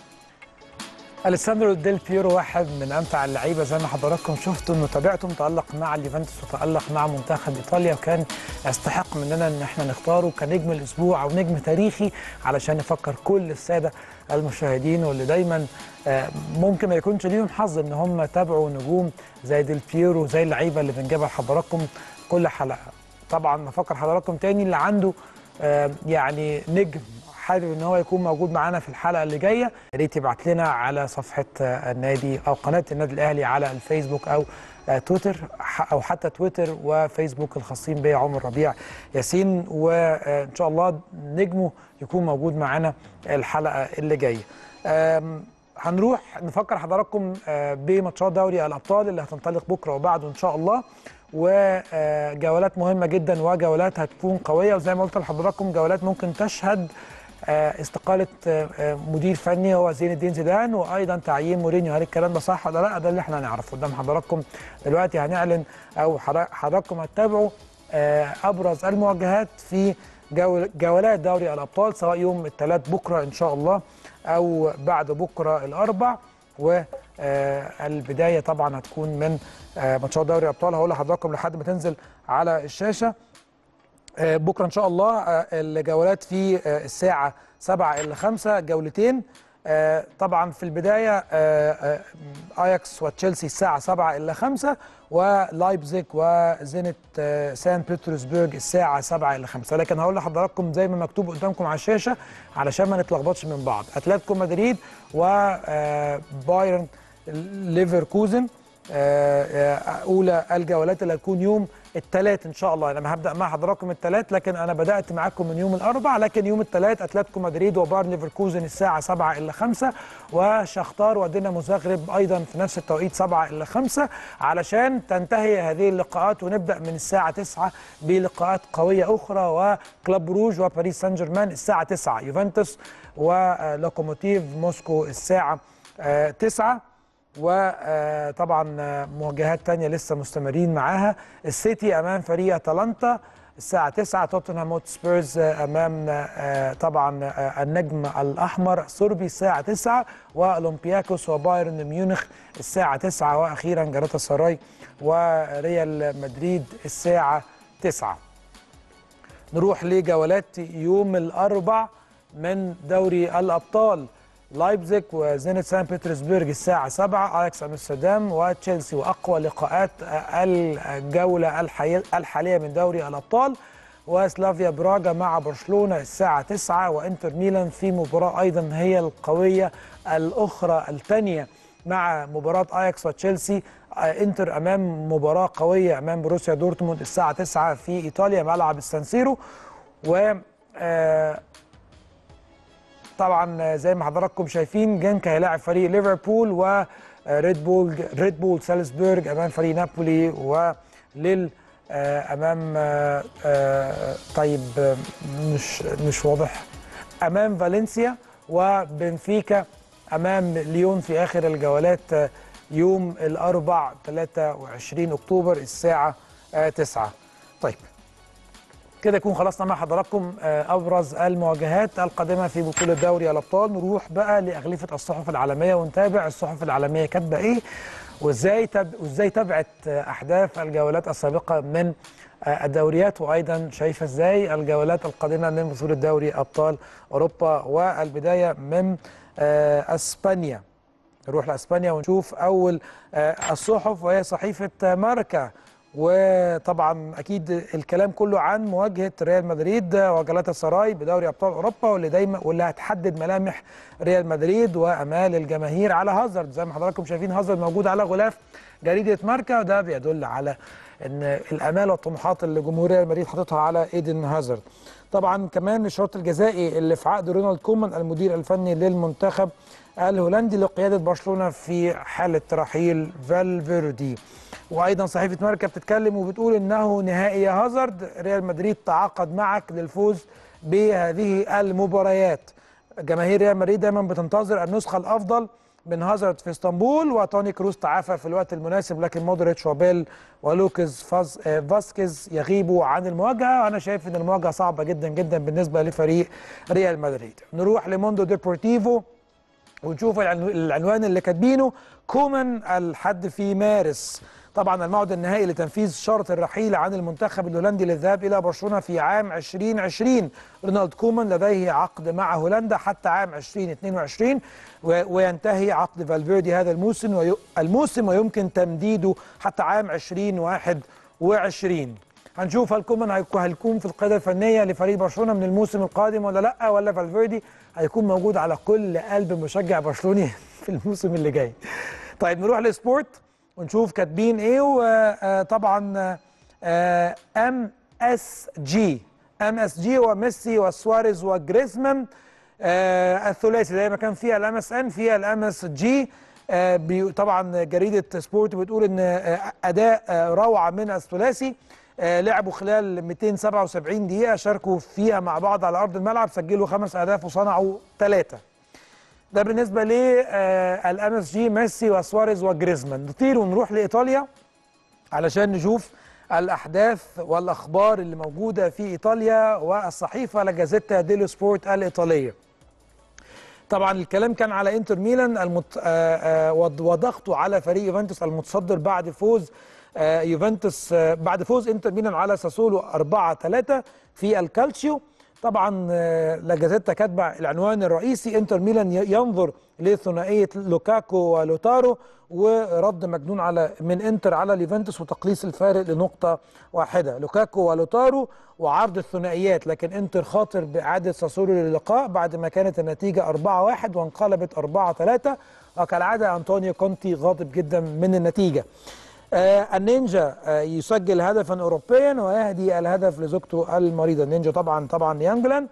اليساندرو ديل بيرو واحد من امتع اللعيبه زي ما حضراتكم شفتوا انه تابعته تالق مع اليوفنتوس وتالق مع منتخب ايطاليا وكان يستحق مننا ان احنا نختاره كنجم الاسبوع او نجم تاريخي علشان نفكر كل الساده المشاهدين واللي دايما آه، ممكن ما يكونش ليهم حظ ان هم تابعوا نجوم زي ديل بيرو زي اللعيبه اللي بنجيبها لحضراتكم كل حلقه طبعا بفكر حضراتكم تاني اللي عنده آه، يعني نجم حابب ان هو يكون موجود معانا في الحلقه اللي جايه يا ريت يبعت لنا على صفحه آه، النادي او قناه النادي الاهلي على الفيسبوك او آه، تويتر ح- او حتى تويتر وفيسبوك الخاصين بيا عمر ربيع ياسين وان شاء الله نجمه يكون موجود معانا الحلقه اللي جايه آم، هنروح نفكر حضراتكم آه، بماتشات دوري الابطال اللي هتنطلق بكره وبعده ان شاء الله وجولات مهمه جدا وجولات هتكون قويه وزي ما قلت لحضراتكم جولات ممكن تشهد آه، استقاله آه، آه، مدير فني هو زين الدين زيدان وايضا تعيين مورينيو هل الكلام ده صح ولا لا ده اللي احنا هنعرفه قدام حضراتكم دلوقتي هنعلن او حضر- حضراتكم هتتابعوا آه، ابرز المواجهات في جول- جولات دوري الابطال سواء يوم الثلاث بكره ان شاء الله او بعد بكره الاربع والبدايه طبعا هتكون من آه، ماتشات دوري الابطال هقول لحضراتكم لحد ما تنزل على الشاشه آه، بكره ان شاء الله آه، الجولات في آه، الساعه 7 الى 5 جولتين آه، طبعا في البدايه آه، آه، اياكس وتشيلسي الساعه 7 الى 5 ولايبزيج وزينت آه، سان بطرسبرج الساعه 7 الى 5 لكن هقول لحضراتكم زي ما مكتوب قدامكم على الشاشه علشان ما نتلخبطش من بعض اتلتيكو مدريد وبايرن ليفركوزن آه، آه، اولى الجولات اللي هتكون يوم الثلاث ان شاء الله انا هبدا مع حضراتكم الثلاث لكن انا بدات معاكم من يوم الاربع لكن يوم الثلاث اتلتيكو مدريد وبايرن ليفركوزن الساعه 7 الا 5 وشختار ودينامو زغرب ايضا في نفس التوقيت 7 الا 5 علشان تنتهي هذه اللقاءات ونبدا من الساعه 9 بلقاءات قويه اخرى وكلوب روج وباريس سان جيرمان الساعه 9 يوفنتوس ولوكوموتيف موسكو الساعه آه، 9 وطبعا مواجهات تانية لسه مستمرين معاها السيتي امام فريق اتلانتا الساعة 9 توتنهام هوتسبيرز امام آه، طبعا آه، النجم الاحمر سوربي الساعة 9 واولمبياكوس وبايرن ميونخ الساعة 9 واخيرا جالاتا سراي وريال مدريد الساعة 9 نروح لجولات يوم الاربع من دوري الابطال لايبزيج وزينت سان بطرسبرج الساعة 7 اياكس امستردام وتشيلسي واقوى لقاءات الجولة الحي- الحالية من دوري الابطال وسلافيا براجا مع برشلونة الساعة 9 وانتر ميلان في مباراة ايضا هي القوية الاخرى الثانية مع مباراة اياكس وتشيلسي آه، انتر امام مباراة قوية امام بروسيا دورتموند الساعة 9 في ايطاليا ملعب السانسيرو و آه، طبعا زي ما حضراتكم شايفين جنك هيلاعب فريق ليفربول وريد بول ريد بول سالزبورج امام فريق نابولي وليل آه، امام آه، آه، طيب آه، مش مش واضح امام فالنسيا وبنفيكا امام ليون في اخر الجولات آه، يوم الاربع 23 اكتوبر الساعه آه، 9 طيب كده يكون خلصنا مع حضراتكم آه، ابرز المواجهات القادمه في بطوله دوري الابطال نروح بقى لاغلفه الصحف العالميه ونتابع الصحف العالميه كاتبه ايه وازاي تب... وازاي تابعت آه، احداث الجولات السابقه من آه، الدوريات وايضا شايفه ازاي الجولات القادمه من بطوله دوري ابطال اوروبا والبدايه من آه، اسبانيا نروح لاسبانيا ونشوف اول آه، الصحف وهي صحيفه آه، ماركا وطبعا اكيد الكلام كله عن مواجهه ريال مدريد وجلاتا سراي بدوري ابطال اوروبا واللي دايما واللي هتحدد ملامح ريال مدريد وامال الجماهير على هازارد زي ما حضراتكم شايفين هازارد موجود على غلاف جريده ماركا وده بيدل على ان الامال والطموحات اللي جمهور ريال مدريد حاططها على ايدن هازارد طبعا كمان الشرط الجزائي اللي في عقد رونالد كومان المدير الفني للمنتخب الهولندي لقياده برشلونه في حاله رحيل فالفيردي وايضا صحيفه ماركا بتتكلم وبتقول انه نهائي يا هازارد ريال مدريد تعاقد معك للفوز بهذه المباريات جماهير ريال مدريد دايما بتنتظر النسخه الافضل من هازارد في اسطنبول وتوني كروس تعافى في الوقت المناسب لكن مودريتش وبيل ولوكس فاز آه، فاسكيز يغيبوا عن المواجهه وانا شايف ان المواجهه صعبه جدا جدا بالنسبه لفريق ريال مدريد نروح لموندو ديبورتيفو ونشوف العنو- العنوان اللي كاتبينه كومان الحد في مارس طبعا الموعد النهائي لتنفيذ شرط الرحيل عن المنتخب الهولندي للذهاب الى برشلونه في عام 2020 رونالد كومان لديه عقد مع هولندا حتى عام 2022 و- وينتهي عقد فالفيردي هذا الموسم وي... الموسم ويمكن تمديده حتى عام 2021 هنشوف هل كومان هيكون هيكون في القياده الفنيه لفريق برشلونه من الموسم القادم ولا لا ولا فالفيردي هيكون موجود على كل قلب مشجع برشلوني في الموسم اللي جاي. طيب نروح لسبورت ونشوف كاتبين ايه وطبعا ام اس جي ام اس جي وميسي وسواريز وجريزمان آه الثلاثي زي ما كان فيها الام اس ان فيها الام اس جي آه بي- طبعا جريده سبورت بتقول ان آه اداء آه روعه من الثلاثي آه لعبوا خلال 277 دقيقه شاركوا فيها مع بعض على ارض الملعب سجلوا خمس اهداف وصنعوا ثلاثه ده بالنسبه للام اس جي ميسي وسواريز وجريزمان نطير ونروح لايطاليا علشان نشوف الاحداث والاخبار اللي موجوده في ايطاليا والصحيفه لا جازيتا ديلو سبورت الايطاليه طبعا الكلام كان على انتر ميلان المت... آه، آه، وض- وضغطه على فريق يوفنتوس المتصدر بعد فوز آه، يوفنتوس آه، بعد فوز انتر ميلان على ساسولو 4 3 في الكالتشيو طبعا آه، لا جازيتا كاتبه العنوان الرئيسي انتر ميلان ي- ينظر لثنائيه لوكاكو ولوتارو ورد مجنون على من انتر على اليوفنتوس وتقليص الفارق لنقطه واحده لوكاكو ولوتارو وعرض الثنائيات لكن انتر خاطر باعاده ساسولو للقاء بعد ما كانت النتيجه 4-1 وانقلبت 4-3 وكالعاده انطونيو كونتي غاضب جدا من النتيجه آه النينجا آه يسجل هدفا اوروبيا ويهدي الهدف لزوجته المريضه النينجا طبعا طبعا يانجلان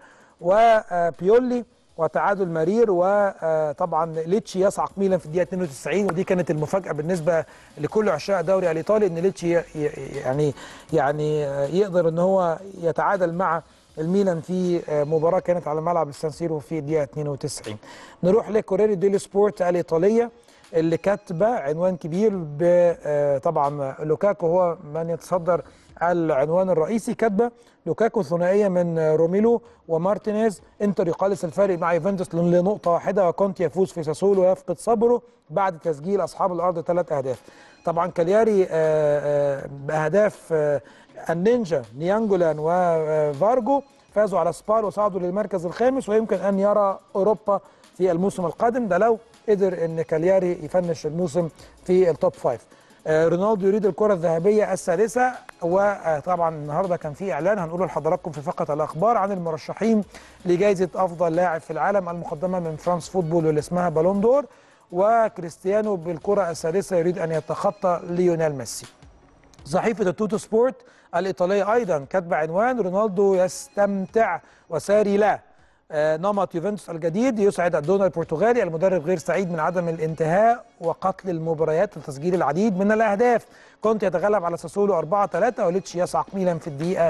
وبيولي وتعادل مرير وطبعا ليتشي يصعق ميلان في الدقيقه 92 ودي كانت المفاجاه بالنسبه لكل عشاق الدوري الايطالي ان ليتشي ي- ي- يعني يعني آه، يقدر ان هو يتعادل مع الميلان في آه، مباراه كانت على ملعب السانسيرو في الدقيقه 92 نروح لكوريري ديلي سبورت الايطاليه اللي كاتبه عنوان كبير ب- آه، طبعا لوكاكو هو من يتصدر العنوان الرئيسي كاتبه لوكاكو ثنائيه من آه، روميلو ومارتينيز انتر يقلص الفارق مع يوفنتوس لنقطه واحده وكونتي يفوز في ساسولو ويفقد صبره بعد تسجيل اصحاب الارض ثلاث اهداف طبعا كالياري آه، آه، باهداف آه، النينجا نيانجولان وفارجو فازوا على سبال وصعدوا للمركز الخامس ويمكن ان يرى اوروبا في الموسم القادم ده لو قدر ان كالياري يفنش الموسم في التوب فايف آه، رونالدو يريد الكرة الذهبية السادسة وطبعا النهارده كان في اعلان هنقوله لحضراتكم في فقرة الاخبار عن المرشحين لجائزة افضل لاعب في العالم المقدمة من فرانس فوتبول واللي اسمها بالون دور وكريستيانو بالكرة السادسة يريد ان يتخطى ليونيل ميسي. صحيفة التوتو سبورت الإيطالية أيضا كاتبة عنوان رونالدو يستمتع وساري لا آه، نمط يوفنتوس الجديد يسعد الدونا البرتغالي المدرب غير سعيد من عدم الانتهاء وقتل المباريات لتسجيل العديد من الاهداف كنت يتغلب على ساسولو 4 3 وليتش يصعق ميلان في الدقيقه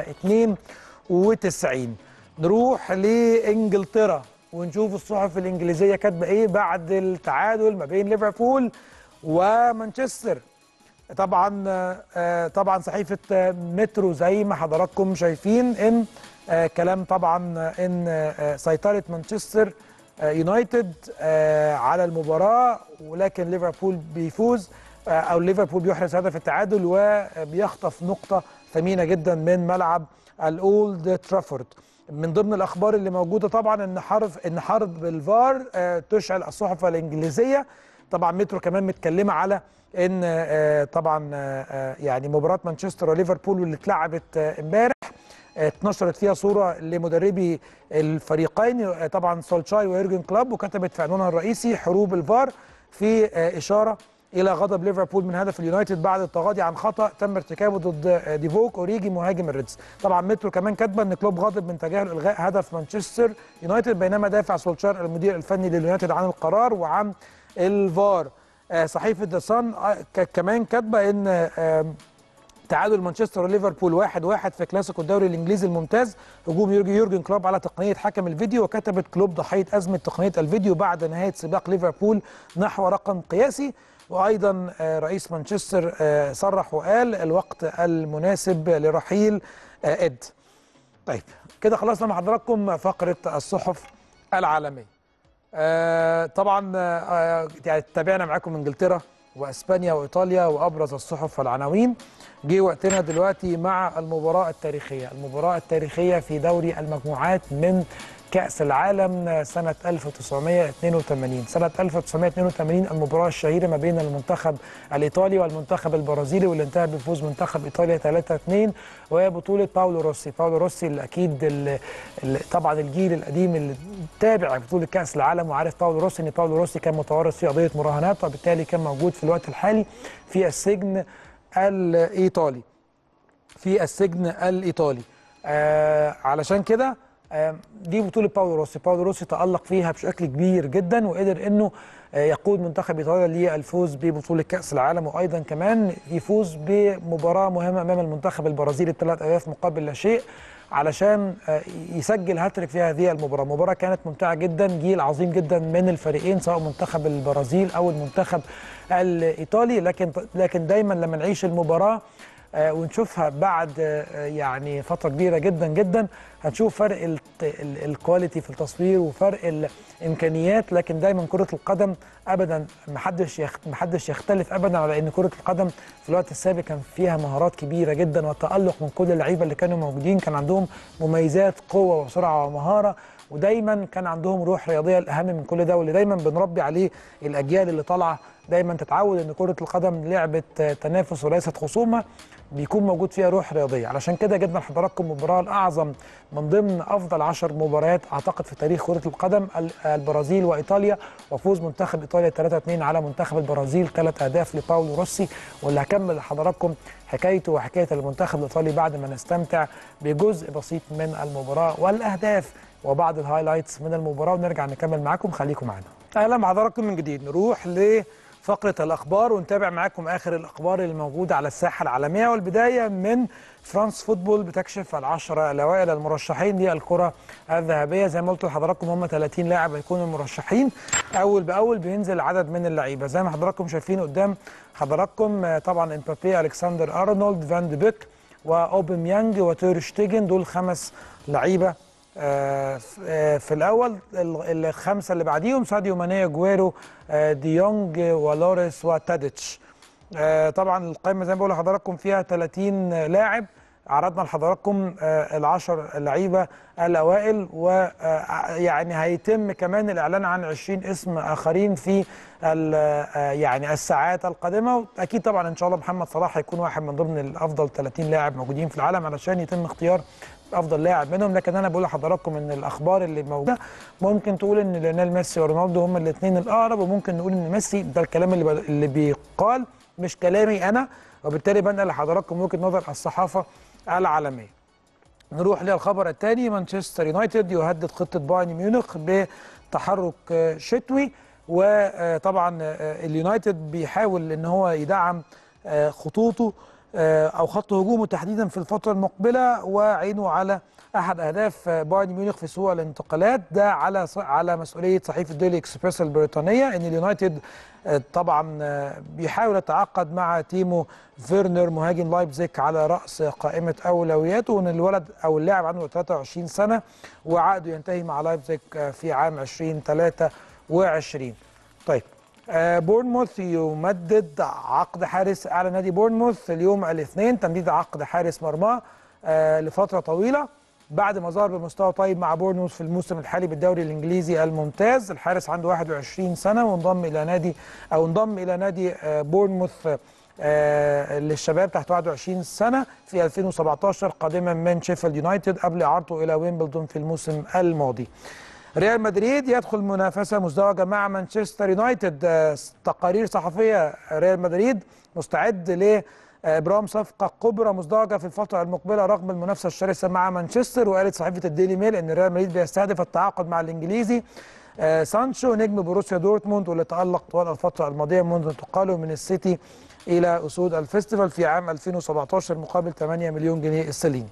92 نروح لانجلترا ونشوف الصحف الانجليزيه كاتبه ايه بعد التعادل ما بين ليفربول ومانشستر طبعا آه، طبعا صحيفه آه، مترو زي ما حضراتكم شايفين ان آه، كلام طبعا آه، ان آه، سيطره مانشستر آه، يونايتد آه، على المباراه ولكن ليفربول بيفوز آه، او ليفربول بيحرز هدف التعادل وبيخطف نقطه ثمينه جدا من ملعب الاولد ترافورد من ضمن الاخبار اللي موجوده طبعا ان حرب ان حرب الفار آه، تشعل الصحف الانجليزيه طبعا مترو كمان متكلمه على ان آه، طبعا آه، آه، يعني مباراه مانشستر وليفربول واللي اتلعبت آه، امبارح آه، اتنشرت فيها صوره لمدربي الفريقين آه، طبعا سولشاي ويورجن كلوب وكتبت في عنوانها الرئيسي حروب الفار في آه، اشاره الى غضب ليفربول من هدف اليونايتد بعد التغاضي عن خطا تم ارتكابه ضد آه، ديفوك اوريجي مهاجم الريدز طبعا مترو كمان كاتبه ان كلوب غاضب من تجاهل الغاء هدف مانشستر يونايتد بينما دافع سولشار المدير الفني لليونايتد عن القرار وعن الفار آه، صحيفه ذا صن كمان كاتبه ان آه، تعادل مانشستر وليفربول واحد واحد في كلاسيكو الدوري الانجليزي الممتاز هجوم يورجن يورجن كلوب على تقنيه حكم الفيديو وكتبت كلوب ضحيه ازمه تقنيه الفيديو بعد نهايه سباق ليفربول نحو رقم قياسي وايضا آه، رئيس مانشستر آه، صرح وقال الوقت المناسب لرحيل آه، اد طيب كده خلصنا مع حضراتكم فقره الصحف العالميه آه، طبعا آه، يعني تابعنا معاكم انجلترا واسبانيا وايطاليا وابرز الصحف والعناوين جه وقتنا دلوقتي مع المباراه التاريخيه المباراه التاريخيه في دوري المجموعات من كأس العالم سنة 1982 سنة 1982 المباراة الشهيرة ما بين المنتخب الإيطالي والمنتخب البرازيلي واللي انتهى بفوز منتخب إيطاليا 3-2 وهي بطولة باولو روسي باولو روسي اللي أكيد اللي اللي طبعا الجيل القديم اللي تابع بطولة كأس العالم وعارف باولو روسي إن باولو روسي كان متورط في قضية مراهنات وبالتالي كان موجود في الوقت الحالي في السجن الإيطالي في السجن الإيطالي آه علشان كده آه، دي بطولة باولو روسي باولو روسي تألق فيها بشكل كبير جدا وقدر انه آه، يقود منتخب ايطاليا للفوز ببطولة كأس العالم وايضا كمان يفوز بمباراة مهمة امام المنتخب البرازيلي بثلاث اهداف مقابل لا شيء علشان آه، يسجل هاتريك في هذه المباراة المباراة كانت ممتعة جدا جيل عظيم جدا من الفريقين سواء منتخب البرازيل او المنتخب الايطالي لكن لكن دايما لما نعيش المباراة آه، ونشوفها بعد آه، يعني فتره كبيره جدا جدا هنشوف فرق ال- ال- الكواليتي في التصوير وفرق الامكانيات لكن دايما كره القدم ابدا محدش يخ- محدش يختلف ابدا على ان كره القدم في الوقت السابق كان فيها مهارات كبيره جدا والتالق من كل اللعيبه اللي كانوا موجودين كان عندهم مميزات قوه وسرعه ومهاره ودايما كان عندهم روح رياضيه الاهم من كل ده واللي دايما بنربي عليه الاجيال اللي طالعه دايما تتعود ان كره القدم لعبه آه، تنافس وليست خصومه بيكون موجود فيها روح رياضيه علشان كده جبنا لحضراتكم المباراه الاعظم من ضمن افضل عشر مباريات اعتقد في تاريخ كره القدم ال- البرازيل وايطاليا وفوز منتخب ايطاليا 3-2 على منتخب البرازيل ثلاث اهداف لباولو روسي واللي هكمل لحضراتكم حكايته وحكايه المنتخب الايطالي بعد ما نستمتع بجزء بسيط من المباراه والاهداف وبعض الهايلايتس من المباراه ونرجع نكمل معاكم خليكم معانا اهلا بحضراتكم من جديد نروح لفقره الاخبار ونتابع معاكم اخر الاخبار اللي موجوده على الساحه العالميه والبدايه من فرانس فوتبول بتكشف العشرة الاوائل المرشحين للكره الذهبيه زي ما قلت لحضراتكم هم 30 لاعب هيكونوا مرشحين اول باول بينزل عدد من اللعيبه زي ما حضراتكم شايفين قدام حضراتكم آه، طبعا امبابي الكسندر ارنولد فان دي بيك واوباميانج وتير شتيجن دول خمس لعيبه آه، ف- آه، في الاول ال- الخمسه اللي بعديهم ساديو ماني جويرو آه، ديونج ولوريس وتاديتش آه، طبعا القائمه زي ما بقول لحضراتكم فيها 30 لاعب عرضنا لحضراتكم آه، العشر لعيبه الاوائل ويعني هيتم كمان الاعلان عن 20 اسم اخرين في ال- آه، يعني الساعات القادمه واكيد طبعا ان شاء الله محمد صلاح هيكون واحد من ضمن الافضل 30 لاعب موجودين في العالم علشان يتم اختيار افضل لاعب منهم لكن انا بقول لحضراتكم ان الاخبار اللي موجوده ممكن تقول ان ليونيل ميسي ورونالدو هم الاثنين الاقرب وممكن نقول ان ميسي ده الكلام اللي ب- اللي بيقال مش كلامي انا وبالتالي بنقل لحضراتكم وجهه نظر الصحافه العالميه نروح للخبر الثاني مانشستر يونايتد يهدد خطه بايرن ميونخ بتحرك آه، شتوي وطبعا آه، اليونايتد بيحاول ان هو يدعم آه، خطوطه آه، او خط هجومه تحديدا في الفتره المقبله وعينه على احد اهداف آه، بايرن ميونخ في سوق الانتقالات ده على ص- على مسؤوليه صحيفه ديلي اكسبريس البريطانيه ان اليونايتد آه، طبعا آه، بيحاول يتعاقد مع تيمو فيرنر مهاجم لايبزيك على راس قائمه اولوياته وان الولد او اللاعب عنده 23 سنه وعقده ينتهي مع لايبزيك آه، في عام 2023 طيب آه، بورنموث يمدد عقد حارس اعلى نادي بورنموث اليوم الاثنين تمديد عقد حارس مرماه آه، لفتره طويله بعد ما ظهر بمستوى طيب مع بورنموث في الموسم الحالي بالدوري الانجليزي الممتاز الحارس عنده 21 سنه وانضم الى نادي او انضم الى نادي آه، بورنموث آه، للشباب تحت 21 سنه في 2017 قادما من شيفيلد يونايتد قبل اعارته الى ويمبلدون في الموسم الماضي ريال مدريد يدخل منافسه مزدوجه مع مانشستر يونايتد آه، تقارير صحفيه ريال مدريد مستعد ل ابرام صفقه كبرى مزدوجه في الفتره المقبله رغم المنافسه الشرسه مع مانشستر وقالت صحيفه الديلي ميل ان ريال مدريد بيستهدف التعاقد مع الانجليزي آه، سانشو نجم بروسيا دورتموند واللي تالق طوال الفتره الماضيه منذ انتقاله من السيتي الى اسود الفيستيفال في عام 2017 مقابل 8 مليون جنيه استرليني.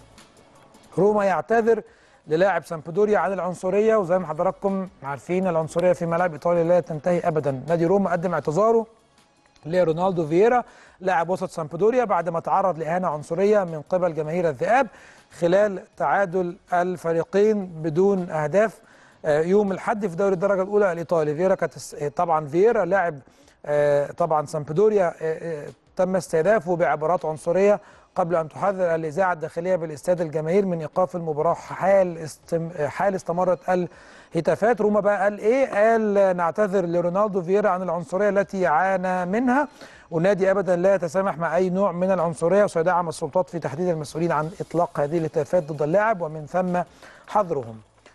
روما يعتذر للاعب سامبدوريا عن العنصريه وزي ما حضراتكم عارفين العنصريه في ملاعب ايطاليا لا تنتهي ابدا نادي روما قدم اعتذاره لرونالدو فييرا لاعب وسط سامبدوريا بعد ما تعرض لاهانه عنصريه من قبل جماهير الذئاب خلال تعادل الفريقين بدون اهداف آه، يوم الاحد في دوري الدرجه الاولى الايطالي فييرا كانت الس- آه، طبعا فييرا لاعب آه، طبعا سامبدوريا آه، آه، تم استهدافه بعبارات عنصريه قبل ان تحذر الاذاعه الداخليه بالاستاد الجماهير من ايقاف المباراه حال استم... حال استمرت الهتافات روما بقى قال ايه قال نعتذر لرونالدو فييرا عن العنصريه التي عانى منها والنادي ابدا لا يتسامح مع اي نوع من العنصريه وسيدعم السلطات في تحديد المسؤولين عن اطلاق هذه الهتافات ضد اللاعب ومن ثم حظرهم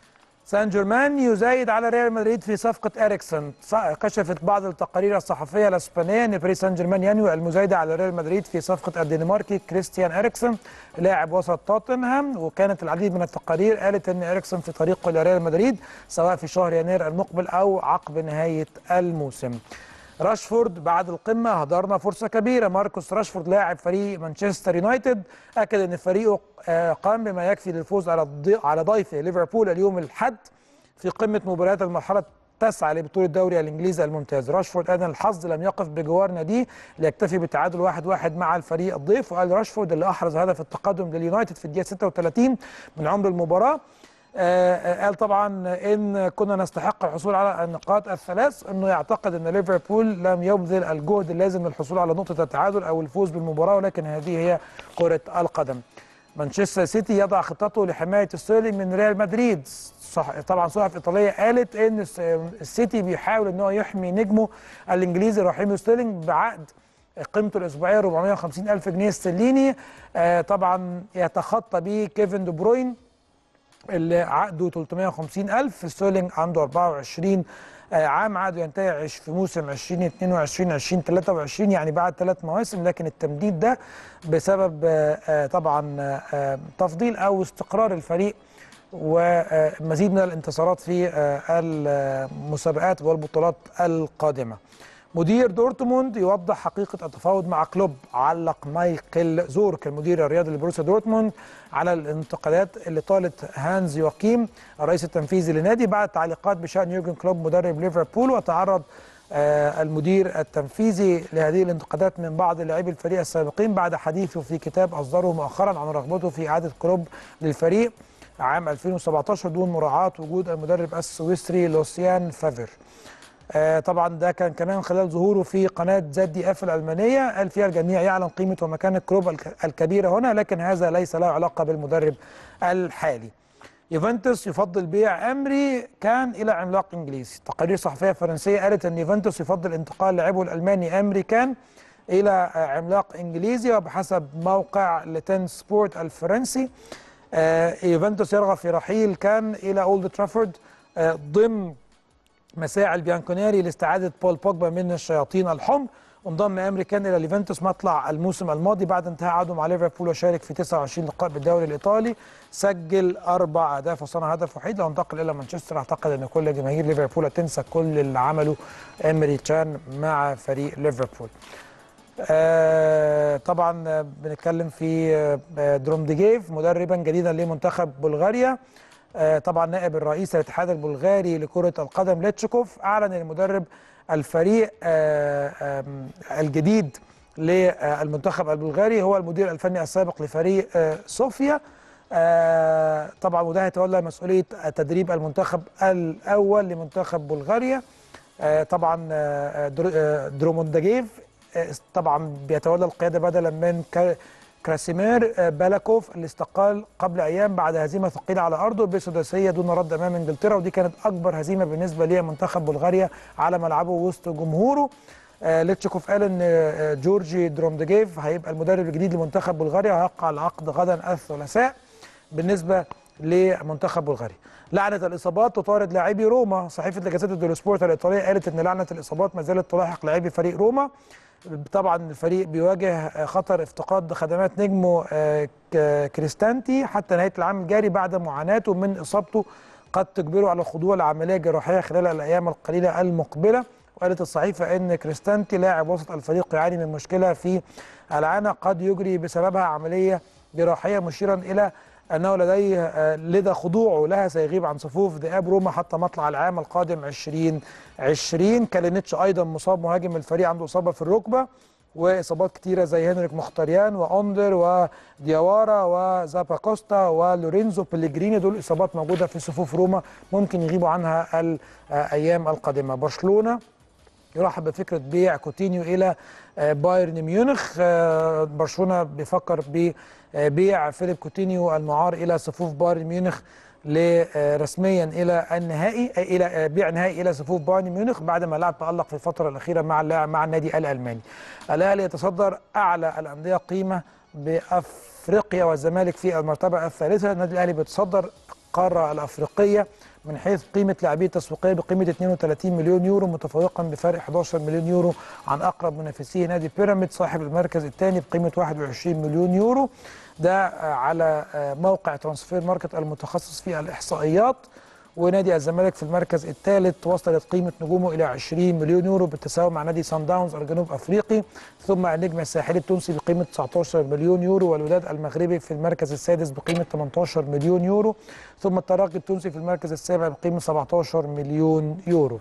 سان جيرمان يزايد على ريال مدريد في صفقة إريكسون ص- كشفت بعض التقارير الصحفية الإسبانية أن باريس سان جيرمان ينوي المزايدة على ريال مدريد في صفقة الدنماركي كريستيان إريكسون لاعب وسط توتنهام وكانت العديد من التقارير قالت أن إريكسون في طريقه إلى ريال مدريد سواء في شهر يناير المقبل أو عقب نهاية الموسم راشفورد بعد القمه هدرنا فرصه كبيره ماركوس راشفورد لاعب فريق مانشستر يونايتد اكد ان فريقه آه، قام بما يكفي للفوز على الضي- على ضيفه ليفربول اليوم الاحد في قمه مباريات المرحله التاسعه لبطوله الدوري الانجليزي الممتاز راشفورد قال ان الحظ لم يقف بجوار ناديه ليكتفي بالتعادل واحد واحد مع الفريق الضيف وقال راشفورد اللي احرز هدف التقدم لليونايتد في الدقيقه 36 من عمر المباراه آه، آه، قال طبعا ان كنا نستحق الحصول على النقاط الثلاث انه يعتقد ان ليفربول لم يبذل الجهد اللازم للحصول على نقطه التعادل او الفوز بالمباراه ولكن هذه هي كره القدم. مانشستر سيتي يضع خطته لحمايه ستيرلينج من ريال مدريد صح طبعا صحف ايطاليه قالت ان الس- السيتي بيحاول ان هو يحمي نجمه الانجليزي رحيم ستيرلينج بعقد قيمته الاسبوعيه 450 الف جنيه استرليني آه، طبعا يتخطى به كيفن دي بروين اللي عقده 350 ألف ستيرلينج عنده 24 آه، عام عقده ينتهي عش- في موسم 2022 2023 يعني بعد ثلاث مواسم لكن التمديد ده بسبب آه، آه، طبعا آه، آه، تفضيل او استقرار الفريق ومزيد من الانتصارات في آه، المسابقات والبطولات القادمه. مدير دورتموند يوضح حقيقة التفاوض مع كلوب علق مايكل زورك المدير الرياضي لبروسيا دورتموند على الانتقادات اللي طالت هانز يوكيم الرئيس التنفيذي للنادي بعد تعليقات بشأن يورجن كلوب مدرب ليفربول وتعرض آه، المدير التنفيذي لهذه الانتقادات من بعض لاعبي الفريق السابقين بعد حديثه في كتاب أصدره مؤخرا عن رغبته في إعادة كلوب للفريق عام 2017 دون مراعاة وجود المدرب السويسري لوسيان فافر آه، طبعا ده كان كمان خلال ظهوره في قناه زد دي اف الالمانيه قال فيها الجميع يعلم قيمه ومكانه كلوب الك- الكبيره هنا لكن هذا ليس له علاقه بالمدرب الحالي. يوفنتوس يفضل بيع امري كان الى عملاق انجليزي، تقارير صحفيه فرنسيه قالت ان يوفنتوس يفضل انتقال لاعبه الالماني امري كان الى آه، عملاق انجليزي وبحسب موقع لتن سبورت الفرنسي آه، يوفنتوس يرغب في رحيل كان الى اولد ترافورد آه، ضمن مساعي البيانكونيري لاستعادة بول بوجبا من الشياطين الحمر وانضم امري كان الى ليفنتوس مطلع الموسم الماضي بعد انتهاء عقده مع ليفربول وشارك في 29 لقاء بالدوري الايطالي سجل اربع اهداف وصنع هدف وحيد لو انتقل الى مانشستر اعتقد ان كل جماهير ليفربول هتنسى كل اللي عمله امري تشان مع فريق ليفربول آه طبعا بنتكلم في آه درومديجيف مدربا جديدا لمنتخب بلغاريا آه طبعا نائب الرئيس الاتحاد البلغاري لكرة القدم ليتشكوف أعلن المدرب الفريق الجديد للمنتخب البلغاري هو المدير الفني السابق لفريق صوفيا طبعا وده هيتولى مسؤولية تدريب المنتخب الأول لمنتخب بلغاريا طبعا درومونداجيف طبعا بيتولى القيادة بدلا من كراسيمير بالاكوف اللي استقال قبل ايام بعد هزيمه ثقيله على ارضه بسداسيه دون رد امام انجلترا ودي كانت اكبر هزيمه بالنسبه لمنتخب بلغاريا على ملعبه وسط جمهوره آه ليتشيكوف قال ان آه جورجي درومدجيف هيبقى المدرب الجديد لمنتخب بلغاريا وهيوقع العقد غدا الثلاثاء بالنسبه لمنتخب بلغاريا لعنه الاصابات تطارد لاعبي روما صحيفه لاجازيتا ديلو سبورت الايطاليه قالت ان لعنه الاصابات ما زالت تلاحق لاعبي فريق روما طبعا الفريق بيواجه خطر افتقاد خدمات نجمه كريستانتي حتى نهايه العام الجاري بعد معاناته من اصابته قد تجبره على الخضوع لعمليه جراحيه خلال الايام القليله المقبله وقالت الصحيفه ان كريستانتي لاعب وسط الفريق يعاني من مشكله في العانه قد يجري بسببها عمليه جراحيه مشيرا الى انه لديه لدى خضوعه لها سيغيب عن صفوف ذئاب روما حتى مطلع العام القادم 2020 كالينيتش ايضا مصاب مهاجم الفريق عنده اصابه في الركبه واصابات كتيره زي هنريك مختاريان واوندر وديوارا وزابا كوستا ولورينزو بليجريني دول اصابات موجوده في صفوف روما ممكن يغيبوا عنها الايام القادمه برشلونه يرحب بفكره بيع كوتينيو الى بايرن ميونخ برشلونه بيفكر ببيع فيليب كوتينيو المعار الى صفوف بايرن ميونخ رسميا الى النهائي الى بيع نهائي الى صفوف بايرن ميونخ بعد ما لعب تالق في الفتره الاخيره مع اللاعب مع النادي الالماني. الاهلي يتصدر اعلى الانديه قيمه بافريقيا والزمالك في المرتبه الثالثه، النادي الاهلي بيتصدر القاره الافريقيه من حيث قيمه لاعبيه التسويقيه بقيمه 32 مليون يورو متفوقا بفارق 11 مليون يورو عن اقرب منافسيه نادي بيراميد صاحب المركز الثاني بقيمه 21 مليون يورو ده على موقع ترانسفير ماركت المتخصص في الاحصائيات ونادي الزمالك في المركز الثالث وصلت قيمه نجومه الى 20 مليون يورو بالتساوي مع نادي سان داونز الجنوب افريقي ثم النجم الساحلي التونسي بقيمه 19 مليون يورو والوداد المغربي في المركز السادس بقيمه 18 مليون يورو ثم الترجي التونسي في المركز السابع بقيمه 17 مليون يورو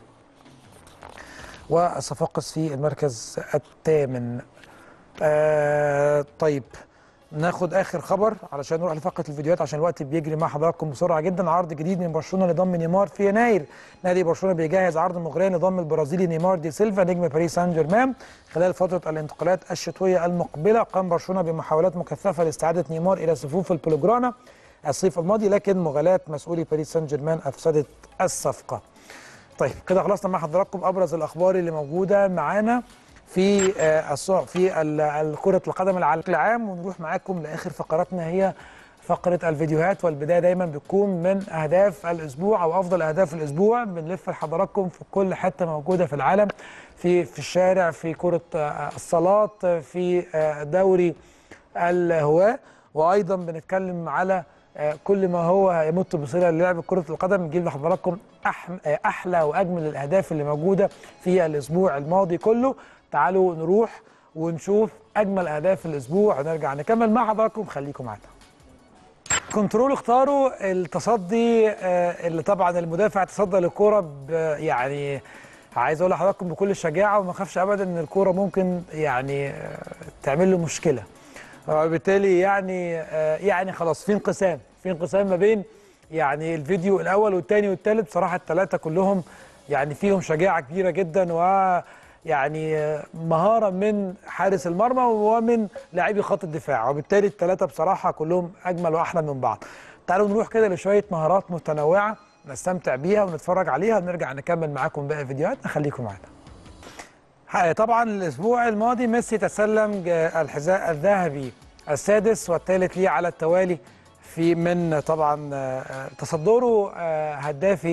والصفاقس في المركز الثامن آه طيب ناخد اخر خبر علشان نروح لفقره الفيديوهات عشان الوقت بيجري مع حضراتكم بسرعه جدا عرض جديد من برشلونه لضم نيمار في يناير نادي برشلونه بيجهز عرض مغريا لضم البرازيلي نيمار دي سيلفا نجم باريس سان جيرمان خلال فتره الانتقالات الشتويه المقبله قام برشلونه بمحاولات مكثفه لاستعاده نيمار الى صفوف البلوجرانا الصيف الماضي لكن مغالاه مسؤولي باريس سان جيرمان افسدت الصفقه طيب كده خلصنا مع حضراتكم ابرز الاخبار اللي موجوده معانا في في كرة القدم العام ونروح معاكم لاخر فقراتنا هي فقرة الفيديوهات والبداية دايما بتكون من أهداف الأسبوع أو أفضل أهداف الأسبوع بنلف لحضراتكم في كل حتة موجودة في العالم في في الشارع في كرة الصالات في دوري الهواة وأيضا بنتكلم على كل ما هو يمت بصله للعب كره القدم نجيب لحضراتكم احلى واجمل الاهداف اللي موجوده في الاسبوع الماضي كله تعالوا نروح ونشوف اجمل اهداف الاسبوع ونرجع نكمل مع حضراتكم خليكم معانا كنترول اختاروا التصدي اللي طبعا المدافع تصدى للكوره يعني عايز اقول لحضراتكم بكل الشجاعه وما اخافش ابدا ان الكوره ممكن يعني تعمل له مشكله وبالتالي يعني يعني خلاص في انقسام في انقسام ما بين يعني الفيديو الاول والثاني والثالث بصراحه الثلاثه كلهم يعني فيهم شجاعه كبيره جدا و يعني مهاره من حارس المرمى ومن لاعبي خط الدفاع وبالتالي الثلاثه بصراحه كلهم اجمل واحلى من بعض تعالوا نروح كده لشويه مهارات متنوعه نستمتع بيها ونتفرج عليها ونرجع نكمل معاكم باقي فيديوهات خليكم معانا طبعا الاسبوع الماضي ميسي تسلم الحذاء الذهبي السادس والثالث ليه على التوالي في من طبعا تصدره هدافي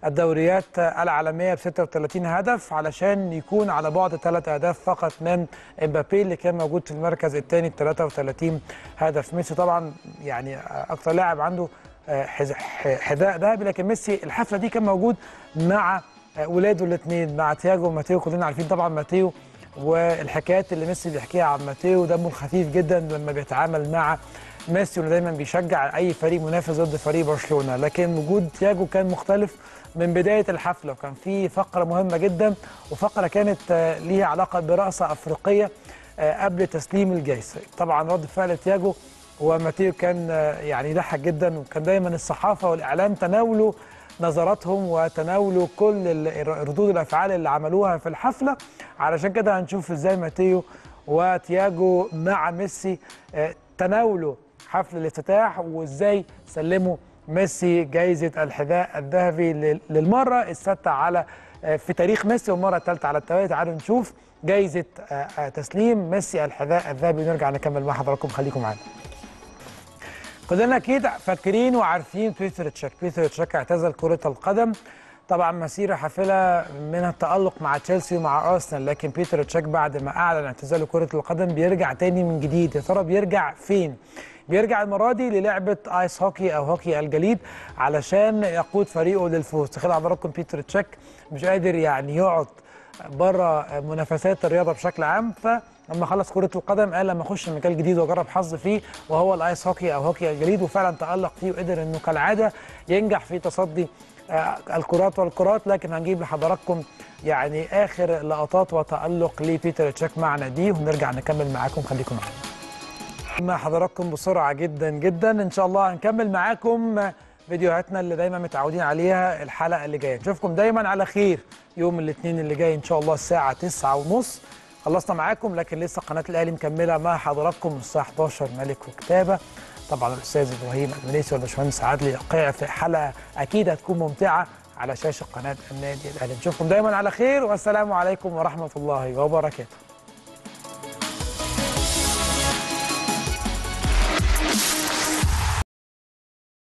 الدوريات العالميه ب 36 هدف علشان يكون على بعد ثلاث اهداف فقط من امبابي اللي كان موجود في المركز الثاني ب 33 هدف ميسي طبعا يعني اكثر لاعب عنده حذاء ذهبي لكن ميسي الحفله دي كان موجود مع ولاده الاثنين مع تياجو وماتيو كلنا عارفين طبعا ماتيو والحكايات اللي ميسي بيحكيها عن ماتيو دمه خفيف جدا لما بيتعامل مع ميسي انه دايما بيشجع اي فريق منافس ضد فريق برشلونه لكن وجود تياجو كان مختلف من بدايه الحفله وكان في فقره مهمه جدا وفقره كانت ليها علاقه برأسه افريقيه قبل تسليم الجائزه طبعا رد فعل تياجو وماتيو كان يعني يضحك جدا وكان دايما الصحافه والاعلام تناولوا نظراتهم وتناولوا كل ردود الافعال اللي عملوها في الحفله علشان كده هنشوف ازاي ماتيو وتياجو مع ميسي تناولوا حفل الافتتاح وازاي سلموا ميسي جائزه الحذاء الذهبي للمره السادسه على في تاريخ ميسي والمره الثالثه على التوالي تعالوا نشوف جائزه تسليم ميسي الحذاء الذهبي ونرجع نكمل مع حضراتكم خليكم معانا كلنا اكيد فاكرين وعارفين بيتر تشيك بيتر تشيك اعتزل كره القدم طبعا مسيره حافله من التالق مع تشيلسي ومع ارسنال لكن بيتر تشيك بعد ما اعلن اعتزاله كره القدم بيرجع تاني من جديد يا ترى بيرجع فين بيرجع المره دي للعبه ايس هوكي او هوكي الجليد علشان يقود فريقه للفوز تخيل حضراتكم بيتر تشيك مش قادر يعني يقعد بره منافسات الرياضه بشكل عام فلما خلص كره القدم قال لما اخش مجال جديد واجرب حظ فيه وهو الايس هوكي او هوكي الجليد وفعلا تالق فيه وقدر انه كالعاده ينجح في تصدي الكرات والكرات لكن هنجيب لحضراتكم يعني اخر لقطات وتالق لبيتر تشيك مع ناديه ونرجع نكمل معاكم خليكم معانا مع حضراتكم بسرعه جدا جدا ان شاء الله هنكمل معاكم فيديوهاتنا اللي دايما متعودين عليها الحلقه اللي جايه نشوفكم دايما على خير يوم الاثنين اللي جاي ان شاء الله الساعه 9:30 خلصنا معاكم لكن لسه قناه الاهلي مكمله مع حضراتكم الساعه 11 ملك وكتابه طبعا الاستاذ ابراهيم المنيسي والباشمهندس عادل يقيع في حلقه اكيد هتكون ممتعه على شاشه قناه النادي الاهلي نشوفكم دايما على خير والسلام عليكم ورحمه الله وبركاته